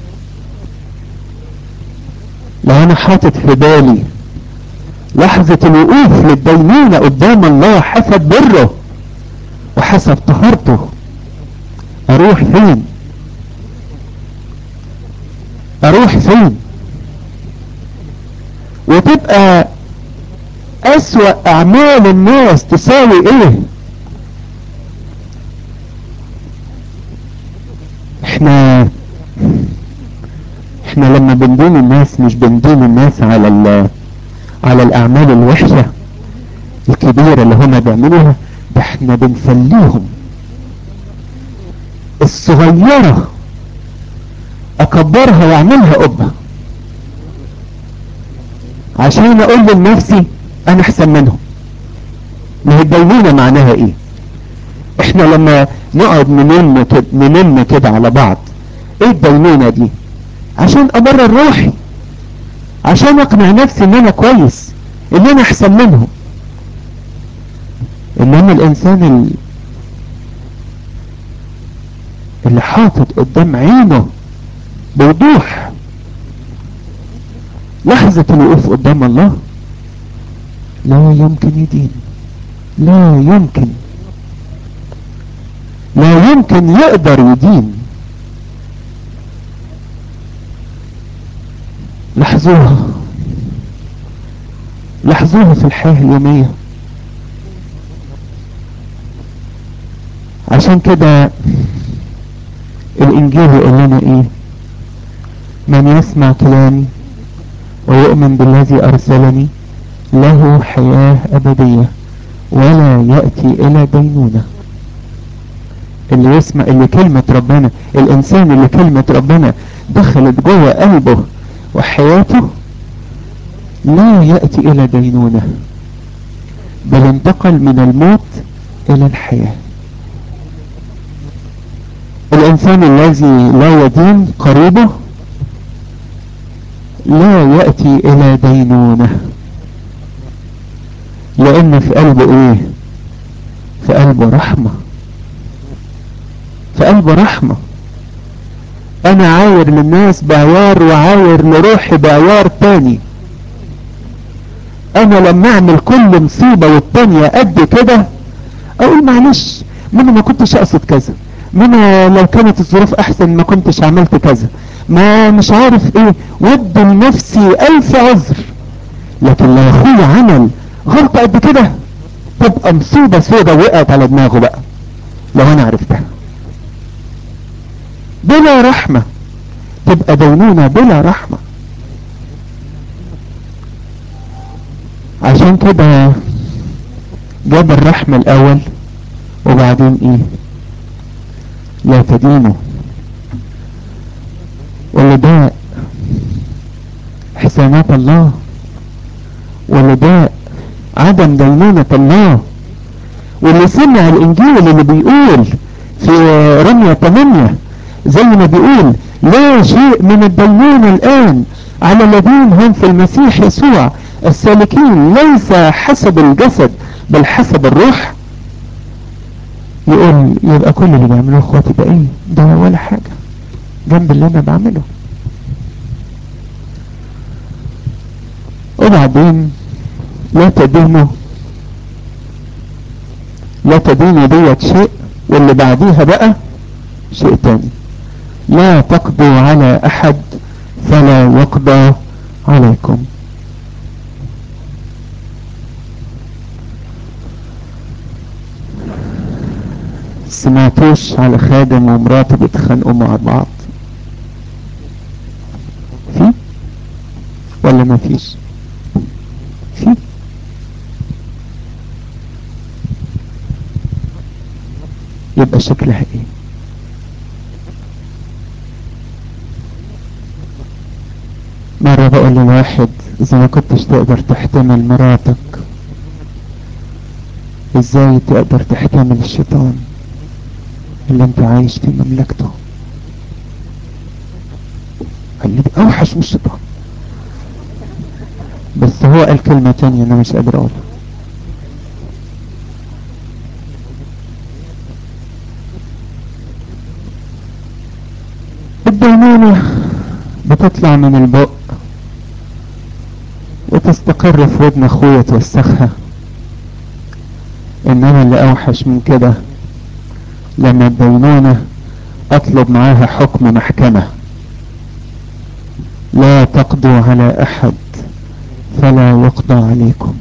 لو انا حاطط في بالي لحظة الوقوف للدينونة قدام الله حسب بره وحسب طهارته اروح فين اروح فين وتبقى اسوأ اعمال الناس تساوي ايه احنا احنا لما بندين الناس مش بندين الناس على ال على الاعمال الوحشة الكبيرة اللي هما بيعملوها ده احنا بنسليهم الصغيرة اكبرها واعملها قبة عشان اقول لنفسي انا احسن منهم ما هي الدينونة معناها ايه احنا لما نقعد ننم كده ننم كده على بعض ايه الدينونة دي عشان ابرر روحي عشان اقنع نفسي ان انا كويس ان انا احسن منهم انما الانسان ال... اللي حاطط قدام عينه بوضوح لحظة الوقوف قدام الله لا يمكن يدين لا يمكن لا يمكن يقدر يدين لاحظوها لاحظوها في الحياة اليومية عشان كده الانجيل يقول لنا ايه من يسمع كلامي ويؤمن بالذي ارسلني له حياة ابدية ولا يأتي الى دينونة اللي يسمع اللي كلمة ربنا الانسان اللي كلمة ربنا دخلت جوه قلبه وحياته لا يأتي الى دينونة بل انتقل من الموت الى الحياة الانسان الذي لا يدين قريبه لا يأتي الى دينونة لان في قلبه ايه في قلبه رحمة في قلبه رحمة انا عاير للناس بعيار وعاير لروحي بعيار تاني انا لما اعمل كل مصيبة والتانية قد كده اقول معلش ما انا ما كنتش اقصد كذا ما انا لو كانت الظروف احسن ما كنتش عملت كذا ما مش عارف ايه ود لنفسي الف عذر لكن لو اخويا عمل غلطة قد كده تبقى مصيبة سودة وقعت على دماغه بقى لو انا عرفتها بلا رحمة تبقى دينونة بلا رحمة عشان كده جاب الرحمة الاول وبعدين ايه لا تدينوا ولا ده حسانات الله ولا ده عدم دينونة الله واللي سمع الانجيل اللي بيقول في رمية 8 زي ما بيقول لا شيء من الدينونة الان على الذين هم في المسيح يسوع السالكين ليس حسب الجسد بل حسب الروح يقول يبقى كل اللي بيعملوه اخواتي ده ايه ده ولا حاجة جنب اللي انا بعمله وبعدين لا تدينوا لا تدينوا ديت شيء واللي بعديها بقى شيء تاني لا تقضوا على احد فلا يقضى عليكم سمعتوش على خادم ومراته بيتخانقوا مع بعض في ولا ما فيش في يبقى شكلها ايه مرة بقول لواحد اذا ما كنتش تقدر تحتمل مراتك ازاي تقدر تحتمل الشيطان اللي انت عايش في مملكته قال لي ده اوحش من الشيطان بس هو قال كلمة تانية انا مش قادر اقولها الدينونة بتطلع من البق وتستقر في ودن اخويا توسخها انما اللي اوحش من كده لما الدينونة اطلب معاها حكم محكمة لا تقضوا على احد فلا يقضى عليكم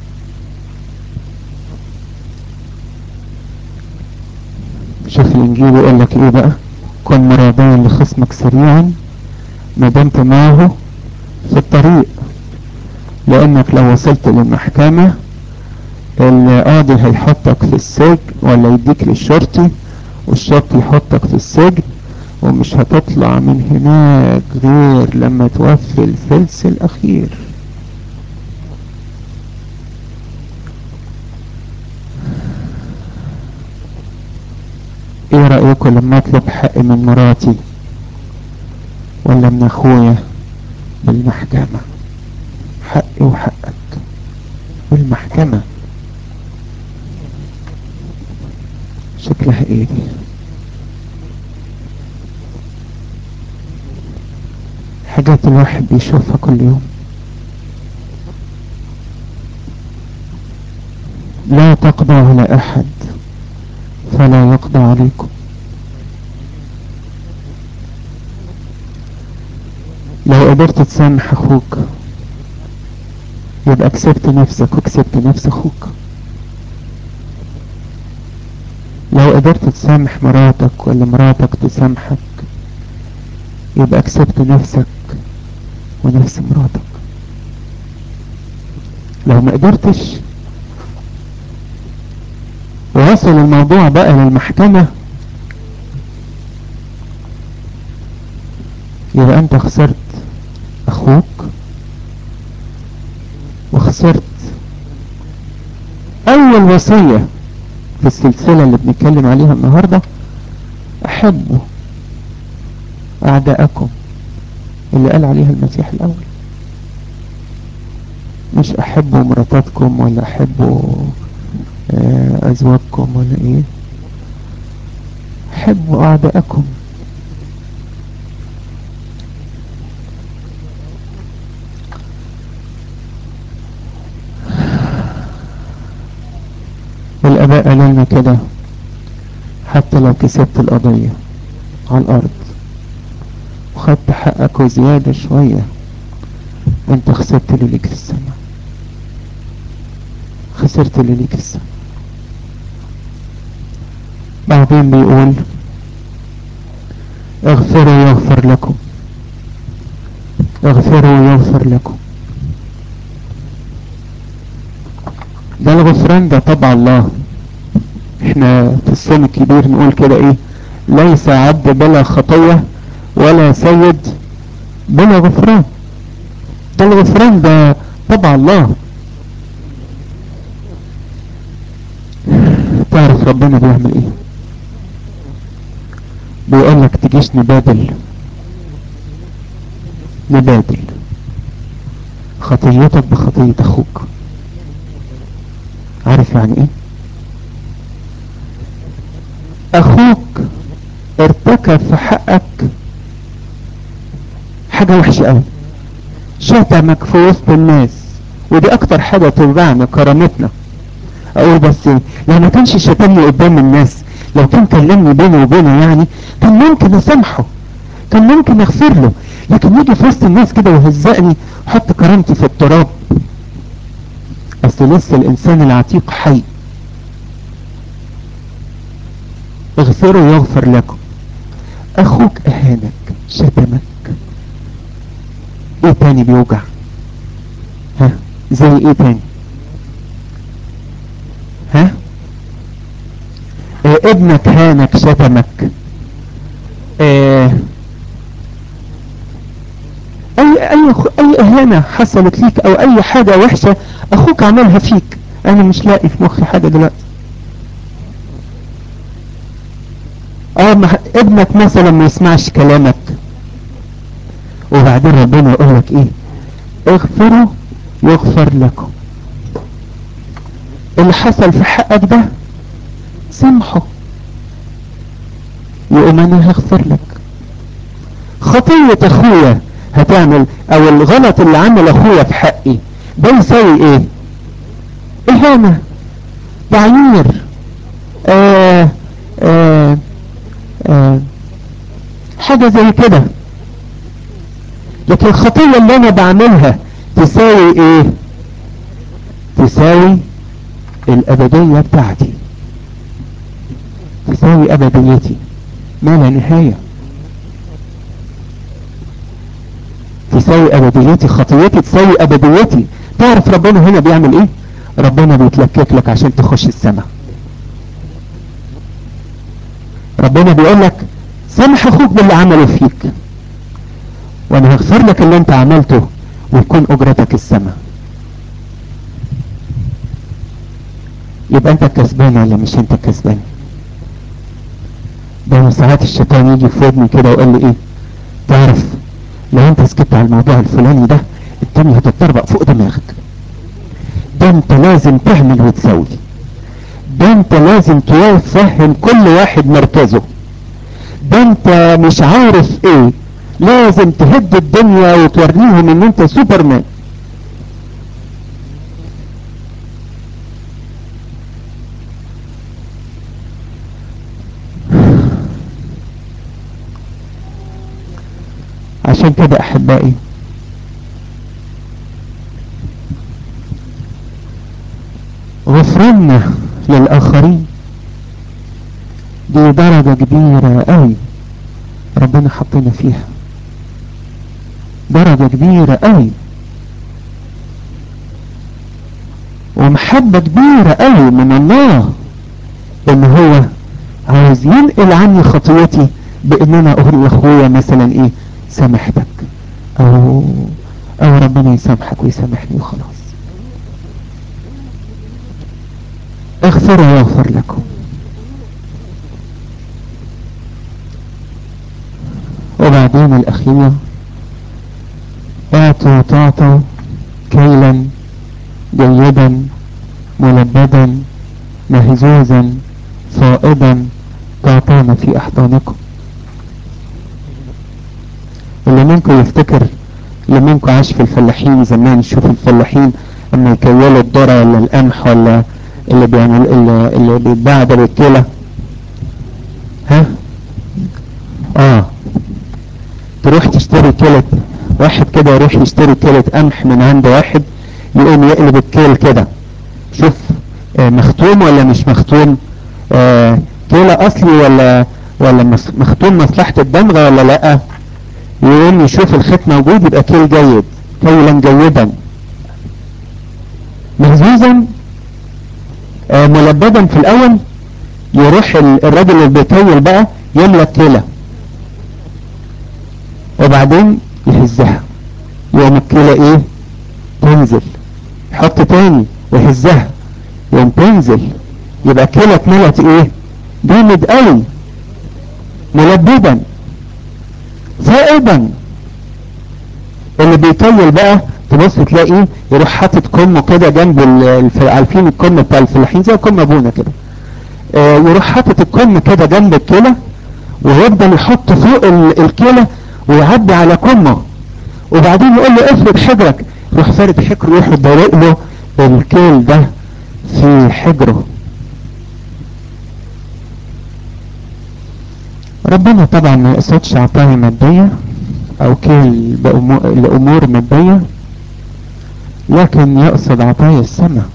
شوف الانجيل يقول لك ايه بقى كن مرابيا لخصمك سريعا ما دمت معه في الطريق لانك لو وصلت للمحكمة القاضي هيحطك في السجن ولا يديك للشرطي والشرطي يحطك في السجن ومش هتطلع من هناك غير لما توفي الفلس الاخير ايه رأيكم لما اطلب حق من مراتي ولا من اخويا بالمحكمة حقي وحقك بالمحكمة شكلها ايه دي حاجات الواحد بيشوفها كل يوم لا تقضى على احد فلا يقضى عليكم لو قدرت تسامح اخوك يبقى كسبت نفسك وكسبت نفس اخوك لو قدرت تسامح مراتك ولا مراتك تسامحك يبقى كسبت نفسك ونفس مراتك لو ما قدرتش ووصل الموضوع بقى للمحكمة يبقى انت خسرت اخوك وخسرت اول وصية في السلسلة اللي بنتكلم عليها النهاردة احبوا اعداءكم اللي قال عليها المسيح الاول مش احبوا مراتاتكم ولا احبوا آه ازواجكم ولا ايه احبوا اعداءكم والاباء قالوا لنا كده حتى لو كسبت القضية على الارض وخدت حقك وزيادة شوية انت خسرت اللي ليك في السماء خسرت اللي ليك في السماء بعدين بيقول اغفروا يغفر لكم اغفروا يغفر لكم ده الغفران ده طبع الله احنا في السن الكبير نقول كده ايه ليس عبد بلا خطية ولا سيد بلا غفران ده الغفران ده طبع الله تعرف ربنا بيعمل ايه بيقول لك تجيش نبادل نبادل خطيتك بخطية اخوك عارف يعني ايه اخوك ارتكب في حقك حاجة وحشة قوي شتمك في وسط الناس ودي اكتر حاجة توجعنا كرامتنا اقول بس لو ما كانش شتمني قدام الناس لو كان كلمني بيني وبينه يعني كان ممكن اسامحه كان ممكن اغفر له لكن يجي في وسط الناس كده ويهزقني حط كرامتي في التراب اصل لسه الانسان العتيق حي اغفروا يغفر لكم اخوك اهانك شتمك ايه تاني بيوجع ها زي ايه تاني ها اه ابنك هانك شتمك اه اي اي اي اهانة حصلت ليك او اي حاجة وحشة اخوك عملها فيك انا مش لاقي في مخي حاجة دلوقتي اه مح... ابنك مثلا ما يسمعش كلامك وبعدين ربنا يقول لك ايه اغفروا يغفر لكم اللي حصل في حقك ده سامحه يقوم انا هغفر لك خطية اخويا هتعمل او الغلط اللي عمل اخويا في حقي ده يساوي ايه اهانة تعيير آه آه آه حاجة زي كده لكن الخطية اللي انا بعملها تساوي ايه تساوي الابدية بتاعتي تساوي ابديتي ما لا نهاية تساوي ابديتي خطيتي تساوي ابديتي تعرف ربنا هنا بيعمل ايه ربنا بيتلكك لك عشان تخش السماء ربنا بيقول لك سامح اخوك باللي عمله فيك وانا هغفر لك اللي انت عملته ويكون اجرتك السماء يبقى انت الكسبان ولا مش انت الكسبان ده ساعات الشيطان يجي في ودني كده ويقول لي ايه تعرف لو انت سكت على الموضوع الفلاني ده الدنيا هتتطربق فوق دماغك ده انت لازم تعمل وتسوي ده انت لازم تفهم كل واحد مركزه ده انت مش عارف ايه لازم تهد الدنيا وتوريهم ان انت سوبرمان عشان كده احبائي غفراننا للاخرين دي درجة كبيرة قوي ربنا حطنا فيها درجة كبيرة قوي ومحبة كبيرة قوي من الله ان هو عاوز ينقل عني خطيتي بان انا اقول لاخويا مثلا ايه سامحتك او او ربنا يسامحك ويسامحني وخلاص اغفروا يغفر لكم وبعدين الاخير اعطوا تعطوا كيلا جيدا ملبدا مهزوزا فائضا تعطون في احضانكم اللي منكم يفتكر اللي منكم عاش في الفلاحين زمان شوف الفلاحين اما يكيلوا الذره ولا القمح ولا اللي بيعمل اللي, اللي بيتباع ده بالكيله ها اه تروح تشتري كيلة واحد كده يروح يشتري كيلة قمح من عند واحد يقوم يقلب الكيل كده شوف آه مختوم ولا مش مختوم آه كيلة اصلي ولا ولا مختوم مصلحة الدمغة ولا لا يقوم يشوف الخيط موجود يبقى كيل جيد كيلا جيدا مهزوزا آه ملبدا في الاول يروح الراجل اللي بيكيل بقى يملى الكيله وبعدين يهزها يقوم الكيلة ايه تنزل يحط تاني ويهزها يقوم تنزل يبقى الكيلة اتملت ايه جامد قوي ملبدا فائدا اللي بيكيل بقى تبص تلاقيه يروح حاطط كمه كده جنب عارفين الكم بتاع الفلاحين زي كم ابونا كده آه يروح حاطط الكم كده جنب الكلى ويفضل يحط فوق الكلى ويعدي على كمه وبعدين يقول له افرد حجرك يروح فارد حجره يروح يضايق له الكيل ده في حجره ربنا طبعا ما يقصدش عطايا مادية او كيل لامور مادية لكن يقصد عطايا السماء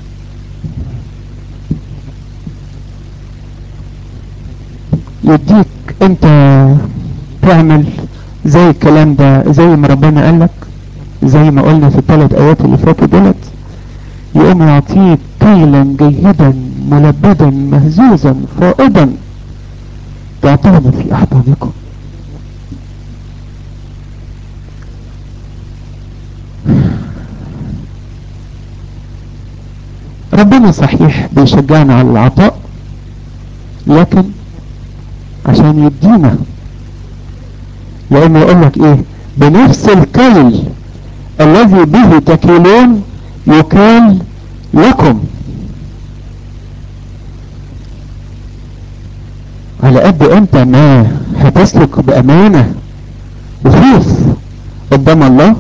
يديك انت تعمل زي الكلام ده زي ما ربنا قال لك زي ما قلنا في الثلاث ايات اللي فاتوا دولت يقوم يعطيك كيلا جيدا ملبدا مهزوزا فائضا تعطونه في احضانكم ربنا صحيح بيشجعنا على العطاء لكن عشان يدينا لانه يقول لك ايه بنفس الكيل الذي به تكيلون يكال لكم على قد انت ما هتسلك بامانه وخوف قدام الله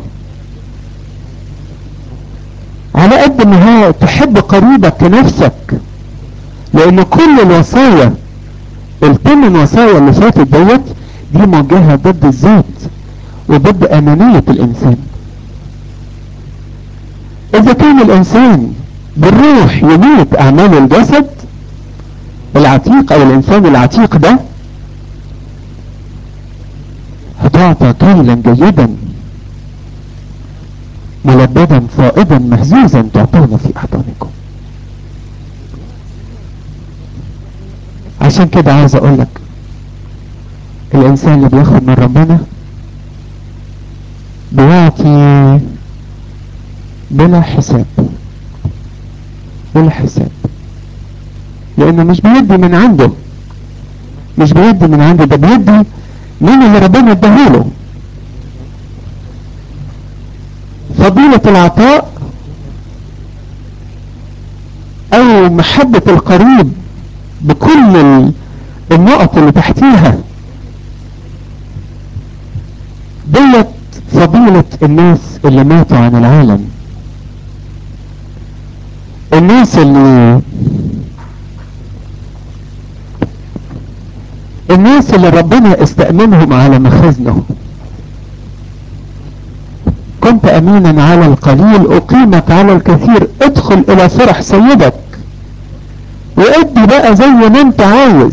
على قد ما هو تحب قريبك كنفسك لان كل الوصايا الثمان وصايا اللي فاتت ديت دي موجهة ضد الذات وضد انانية الانسان اذا كان الانسان بالروح يميت اعمال الجسد العتيق او الانسان العتيق ده هتعطى كيلا جيدا ملبدا فائضا مهزوزا تعطون في احضانكم عشان كده عايز اقول لك الانسان اللي بياخد من ربنا بيعطي بلا حساب بلا حساب لانه مش بيدي من عنده مش بيدي من عنده ده بيدي من اللي ربنا اداهوله فضيلة العطاء او محبة القريب بكل النقط اللي تحتيها ديت فضيلة الناس اللي ماتوا عن العالم الناس اللي الناس اللي ربنا استأمنهم على مخازنه كنت امينا على القليل اقيمك على الكثير ادخل الى فرح سيدك وادي بقى زي ما انت عايز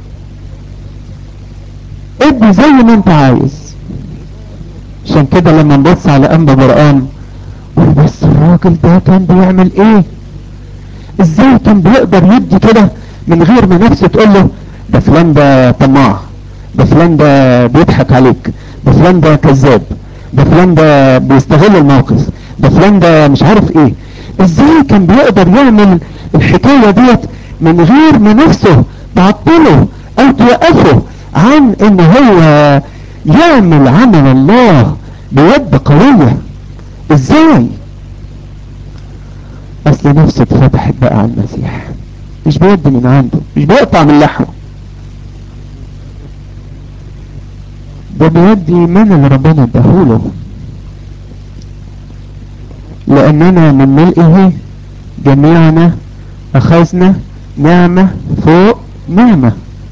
ادي زي ما انت عايز عشان كده لما نبص على انبا برقان بس الراجل ده كان بيعمل ايه ازاي كان بيقدر يدي كده من غير ما نفسه تقول له ده فلان ده طماع ده فلان ده بيضحك عليك ده فلان ده كذاب ده فلان ده بيستغل الموقف ده فلان ده مش عارف ايه ازاي كان بيقدر يعمل الحكاية ديت من غير ما نفسه تعطله او توقفه عن ان هو يعمل عمل الله بيد قوية ازاي اصل نفسه اتفتحت بقى على المسيح مش بيدي من عنده مش بيقطع من لحمه ده بيدي من اللي ربنا اداهوله لاننا من ملئه جميعنا اخذنا نعمة فوق نعمة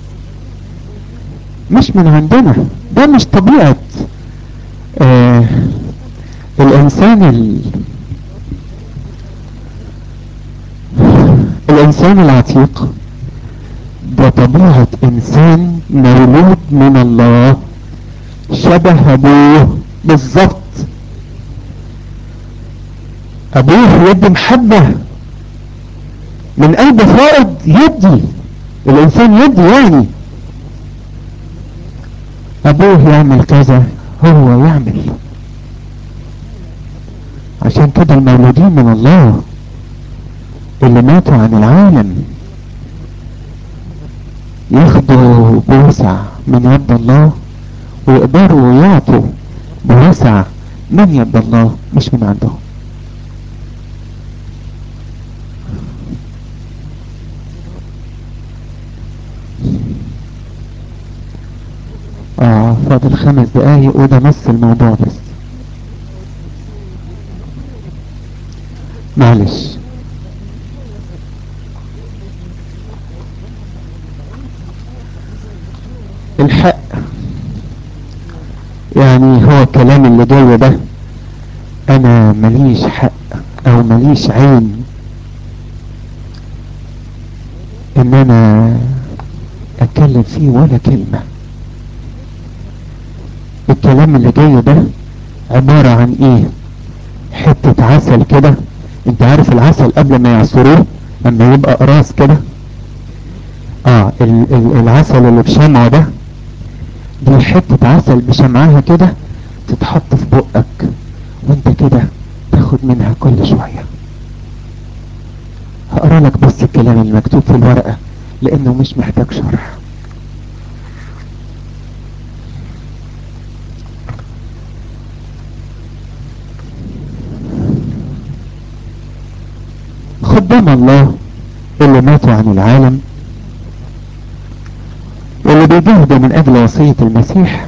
مش من عندنا ده مش طبيعة آه الانسان ال... الانسان العتيق ده طبيعة انسان مولود من الله شبه ابوه بالظبط ابوه يدي محبة من قلب فائض يدي الانسان يدي يعني ابوه يعمل كذا هو يعمل عشان كده المولودين من الله اللي ماتوا عن العالم ياخدوا بوسع من يد الله ويقدروا يعطوا بوسع من يد الله مش من عندهم اه فاضل خمس دقايق وده نص الموضوع بس معلش الحق يعني هو الكلام اللي جاي ده انا ماليش حق او ماليش عين ان انا اتكلم فيه ولا كلمة الكلام اللي جاي ده عبارة عن ايه حتة عسل كده انت عارف العسل قبل ما يعصروه لما يبقى قراص كده اه ال ال العسل اللي بشمعه ده دي حتة عسل بشمعها كده تتحط في بقك وانت كده تاخد منها كل شوية هقرا لك بس الكلام المكتوب في الورقة لانه مش محتاج شرح خدام الله اللي ماتوا عن العالم واللي بيجاهدوا من اجل وصية المسيح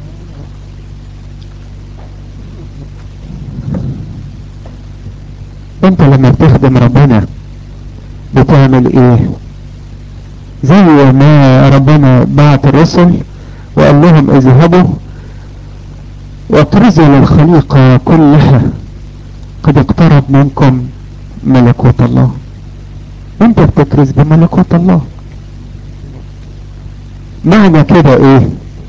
انت لما بتخدم ربنا بتعمل ايه زي ما ربنا بعت الرسل وقال لهم اذهبوا واطرزوا للخليقة كلها قد اقترب منكم ملكوت الله انت بتكرز بملكوت الله معنى كده ايه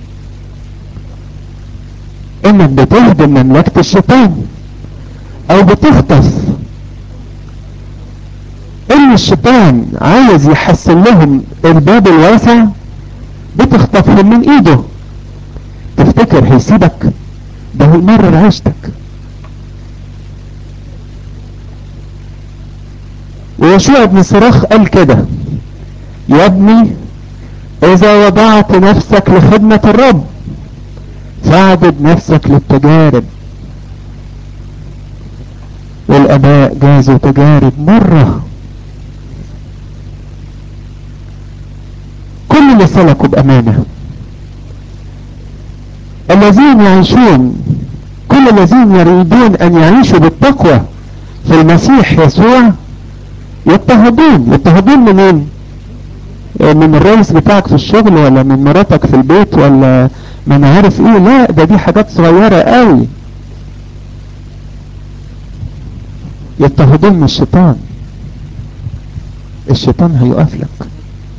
انك بتهدم مملكة الشيطان او بتخطف ان الشيطان عايز يحسن لهم الباب الواسع بتخطفهم من ايده تفتكر هيسيبك ده هيمرر عيشتك ويشوع بن صراخ قال كده يا ابني اذا وضعت نفسك لخدمة الرب فاعدد نفسك للتجارب والاباء جازوا تجارب مرة كل اللي سلكوا بامانة الذين يعيشون كل الذين يريدون ان يعيشوا بالتقوى في المسيح يسوع يضطهدون يضطهدون منين من الرئيس بتاعك في الشغل ولا من مراتك في البيت ولا من عارف ايه لا ده دي حاجات صغيرة قوي يضطهدون من الشيطان الشيطان هيقف لك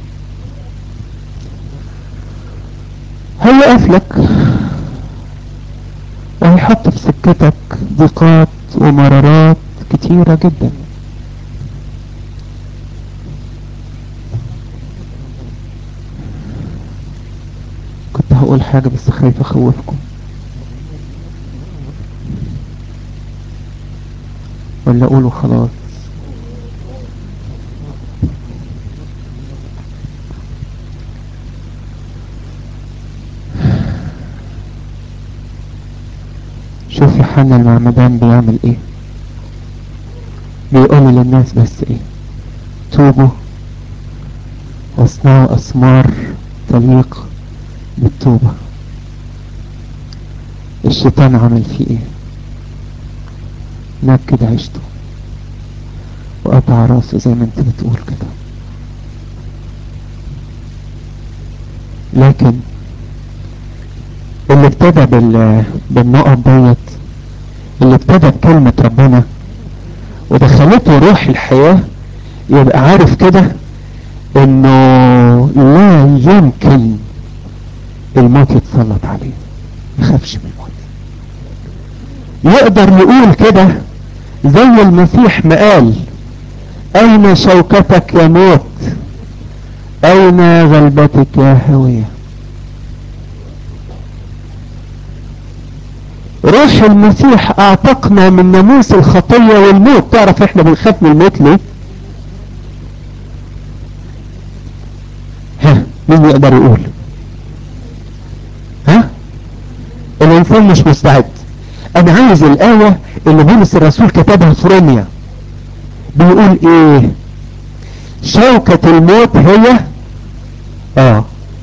هيقف لك وهيحط في سكتك ضيقات ومرارات كتيرة جدا كنت هقول حاجة بس خايف اخوفكم ولا اقوله خلاص شوف يوحنا المعمدان بيعمل ايه بيقول للناس بس ايه توبوا واصنعوا اسمار تليق بالتوبة الشيطان عمل فيه ايه نكد عيشته وقطع راسه زي ما انت بتقول كده لكن اللي ابتدى بال... بالنقط ديت اللي ابتدى بكلمة ربنا ودخلته روح الحياة يبقى عارف كده انه لا يمكن الموت يتسلط عليه يخافش من الموت يقدر يقول كده زي المسيح ما قال اين شوكتك يا موت اين غلبتك يا هويه روح المسيح اعتقنا من ناموس الخطية والموت تعرف احنا بنخاف من الموت ليه ها مين يقدر يقول ها الانسان مش مستعد انا عايز الاية اللي بولس الرسول كتبها في روميا بيقول ايه شوكة الموت هي اه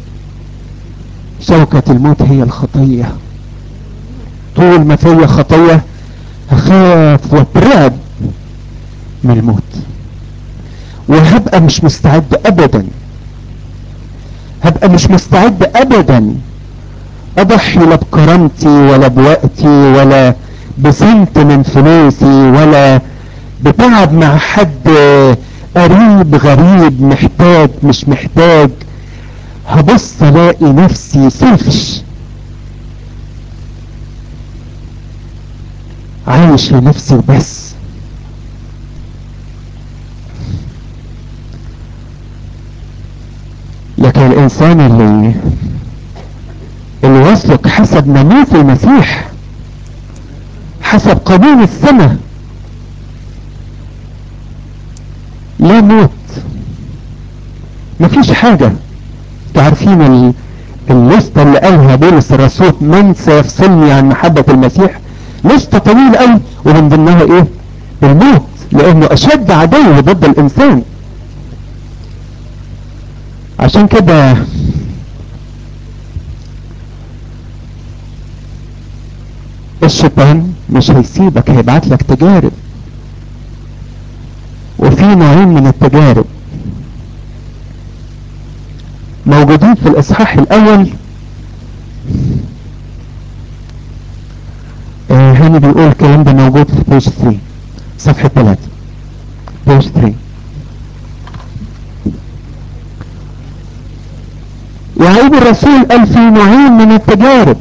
شوكة الموت هي الخطيه طول ما فيا خطية هخاف واترعب من الموت وهبقى مش مستعد ابدا هبقى مش مستعد ابدا اضحي لا بكرامتي ولا بوقتي ولا بسنت من فلوسي ولا بتعب مع حد قريب غريب محتاج مش محتاج هبص الاقي نفسي سيلفش عايش لنفسي وبس لكن الانسان اللي اللي يسلك حسب ناموس المسيح حسب قانون السماء لا موت مفيش حاجة تعرفين ال... الليستة اللي قالها بولس الرسول من سيفصلني عن محبة المسيح لسه طويل قوي ومن ضمنها ايه الموت لانه اشد عدو ضد الانسان عشان كده الشيطان مش هيسيبك هيبعت لك تجارب وفي نوعين من التجارب موجودين في الاصحاح الاول هاني بيقول الكلام ده موجود في بيج 3 صفحة 3 بيج 3 يعيب الرسول قال في نوعين من التجارب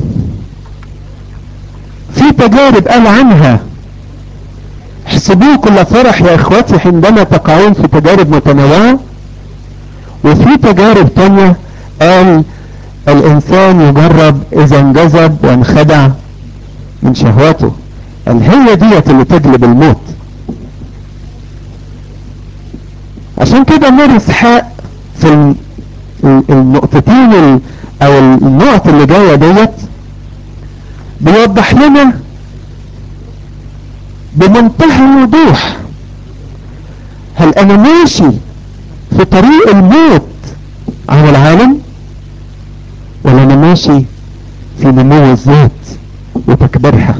في تجارب قال عنها احسبوه كل فرح يا اخواتي عندما تقعون في تجارب متنوعة وفي تجارب تانية قال الانسان يجرب اذا انجذب وانخدع من شهواته قال هي ديت اللي تجلب الموت عشان كده مر اسحاق في النقطتين او النقط اللي جايه ديت بيوضح لنا بمنتهى الوضوح هل انا ماشي في طريق الموت على العالم ولا انا ماشي في نمو الذات وتكبيرها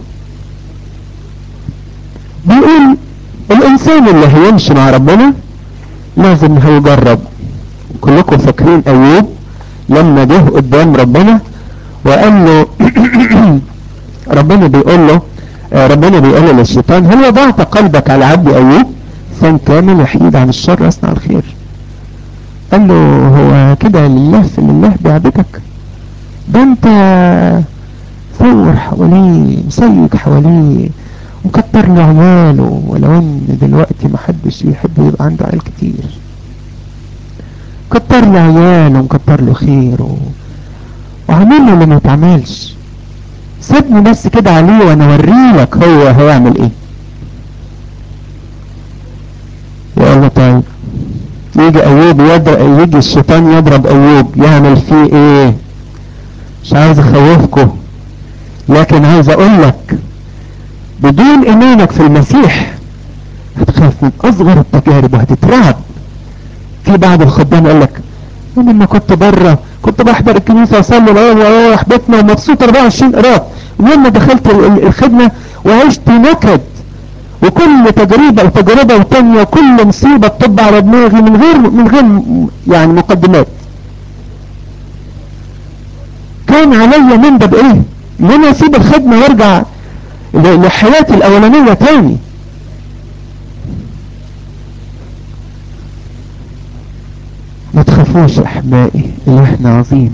بيقول الانسان اللي هيمشي مع ربنا لازم هيجرب كلكم فاكرين ايوب لما جه قدام ربنا وقال له ربنا بيقول له آه ربنا بيقول للشيطان هل وضعت قلبك على عبد ايوب انسان كامل وحيد عن الشر اصنع الخير قال له هو كده لله في لله بيعبدك ده انت صور حواليه مسيك حواليه وكتر له عياله ولو ان دلوقتي محدش يحب يبقى عنده عيال كتير كتر له عياله ومكتر له خيره وعامل له اللي ما يتعملش سيبني بس كده عليه وانا اوريلك هو هيعمل ايه يقول له طيب يجي ايوب يضرب يجي الشيطان يضرب ايوب يعمل فيه ايه مش عايز اخوفكم لكن عايز اقول لك بدون ايمانك في المسيح هتخاف من اصغر التجارب وهتترعب في بعض الخدام يقول لك انا لما كنت بره كنت بحضر الكنيسه واصلي واروح بيتنا ومبسوط 24 قراط ولما دخلت الخدمه وعشت نكد وكل تجربة وتجربة وتانية وكل مصيبة تطب على دماغي من غير من غير يعني مقدمات كان عليا من ده بايه ان انا اسيب الخدمة وارجع لحياتي الاولانية تاني ما تخافوش يا احبائي الهنا عظيم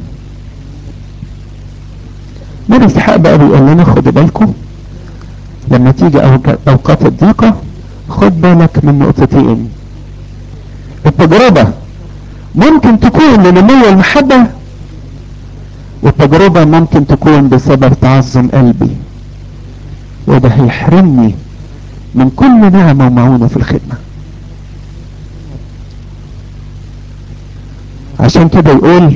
مر اسحاق بقى بيقول لنا خدوا بالكم لما تيجي اوقات الضيقة خد بالك من نقطتين التجربة ممكن تكون لنمو المحبة والتجربة ممكن تكون بسبب تعظم قلبي وده هيحرمني من كل نعمة ومعونة في الخدمة عشان كده يقول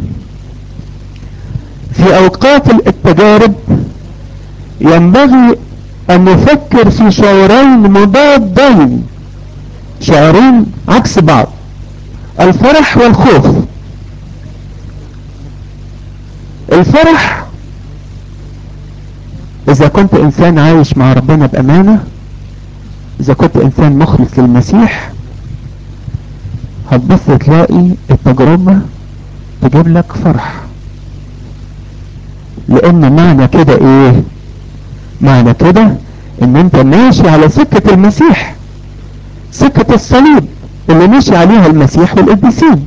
في اوقات التجارب ينبغي ان نفكر في شعورين مضادين شعورين عكس بعض الفرح والخوف الفرح اذا كنت انسان عايش مع ربنا بامانة اذا كنت انسان مخلص للمسيح هتبص تلاقي التجربة تجيب لك فرح لان معنى كده ايه معنى كده ان انت ماشي على سكة المسيح سكة الصليب اللي ماشي عليها المسيح والقديسين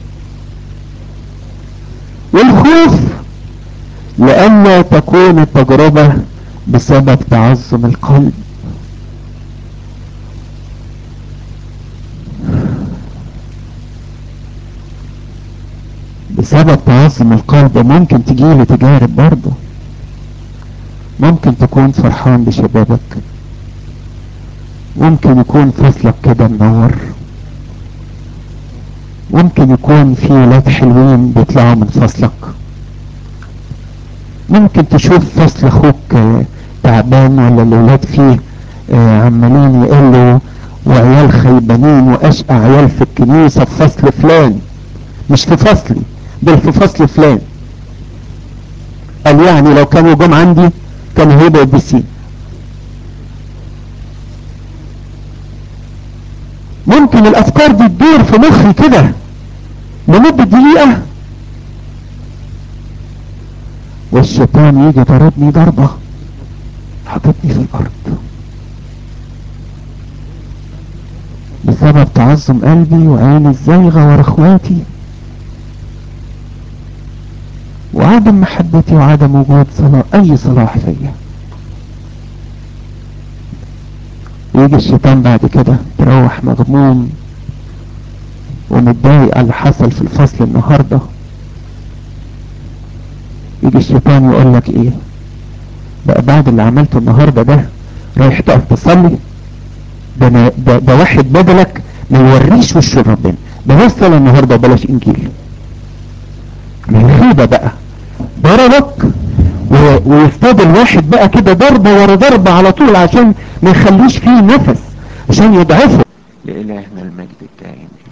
والخوف لألا تكون التجربة بسبب تعظم القلب بسبب تعظم القلب ممكن تجيلي تجارب برضه ممكن تكون فرحان بشبابك ممكن يكون فصلك كده منور ممكن يكون في ولاد حلوين بيطلعوا من فصلك ممكن تشوف فصل اخوك تعبان ولا الاولاد فيه عمالين يقلوا وعيال خيبانين واشقى عيال في الكنيسة في فصل فلان مش في فصلي بل في فصل فلان قال يعني لو كانوا جم عندي كانوا هيبقوا قديسين ممكن الافكار دي تدور في مخي كده لمدة دقيقة والشيطان يجي ضربني ضربة حطتني في الارض بسبب تعظم قلبي وعيني الزيغة ورا اخواتي وعدم محبتي وعدم وجود صلاح اي صلاح فيا يجي الشيطان بعد كده تروح مغموم ومتضايق على اللي حصل في الفصل النهاردة يجي الشيطان يقول لك ايه بقى بعد اللي عملته النهاردة ده رايح تقف تصلي ده, أنا ده, ده واحد بدلك ما يوريش وش ربنا بلاش صلاة النهاردة وبلاش انجيل من غيبة بقى ضربك ويصطاد الواحد بقى كده ضربة ورا ضربة على طول عشان ما يخليش فيه نفس عشان يضعفه
لإلهنا المجد الدائم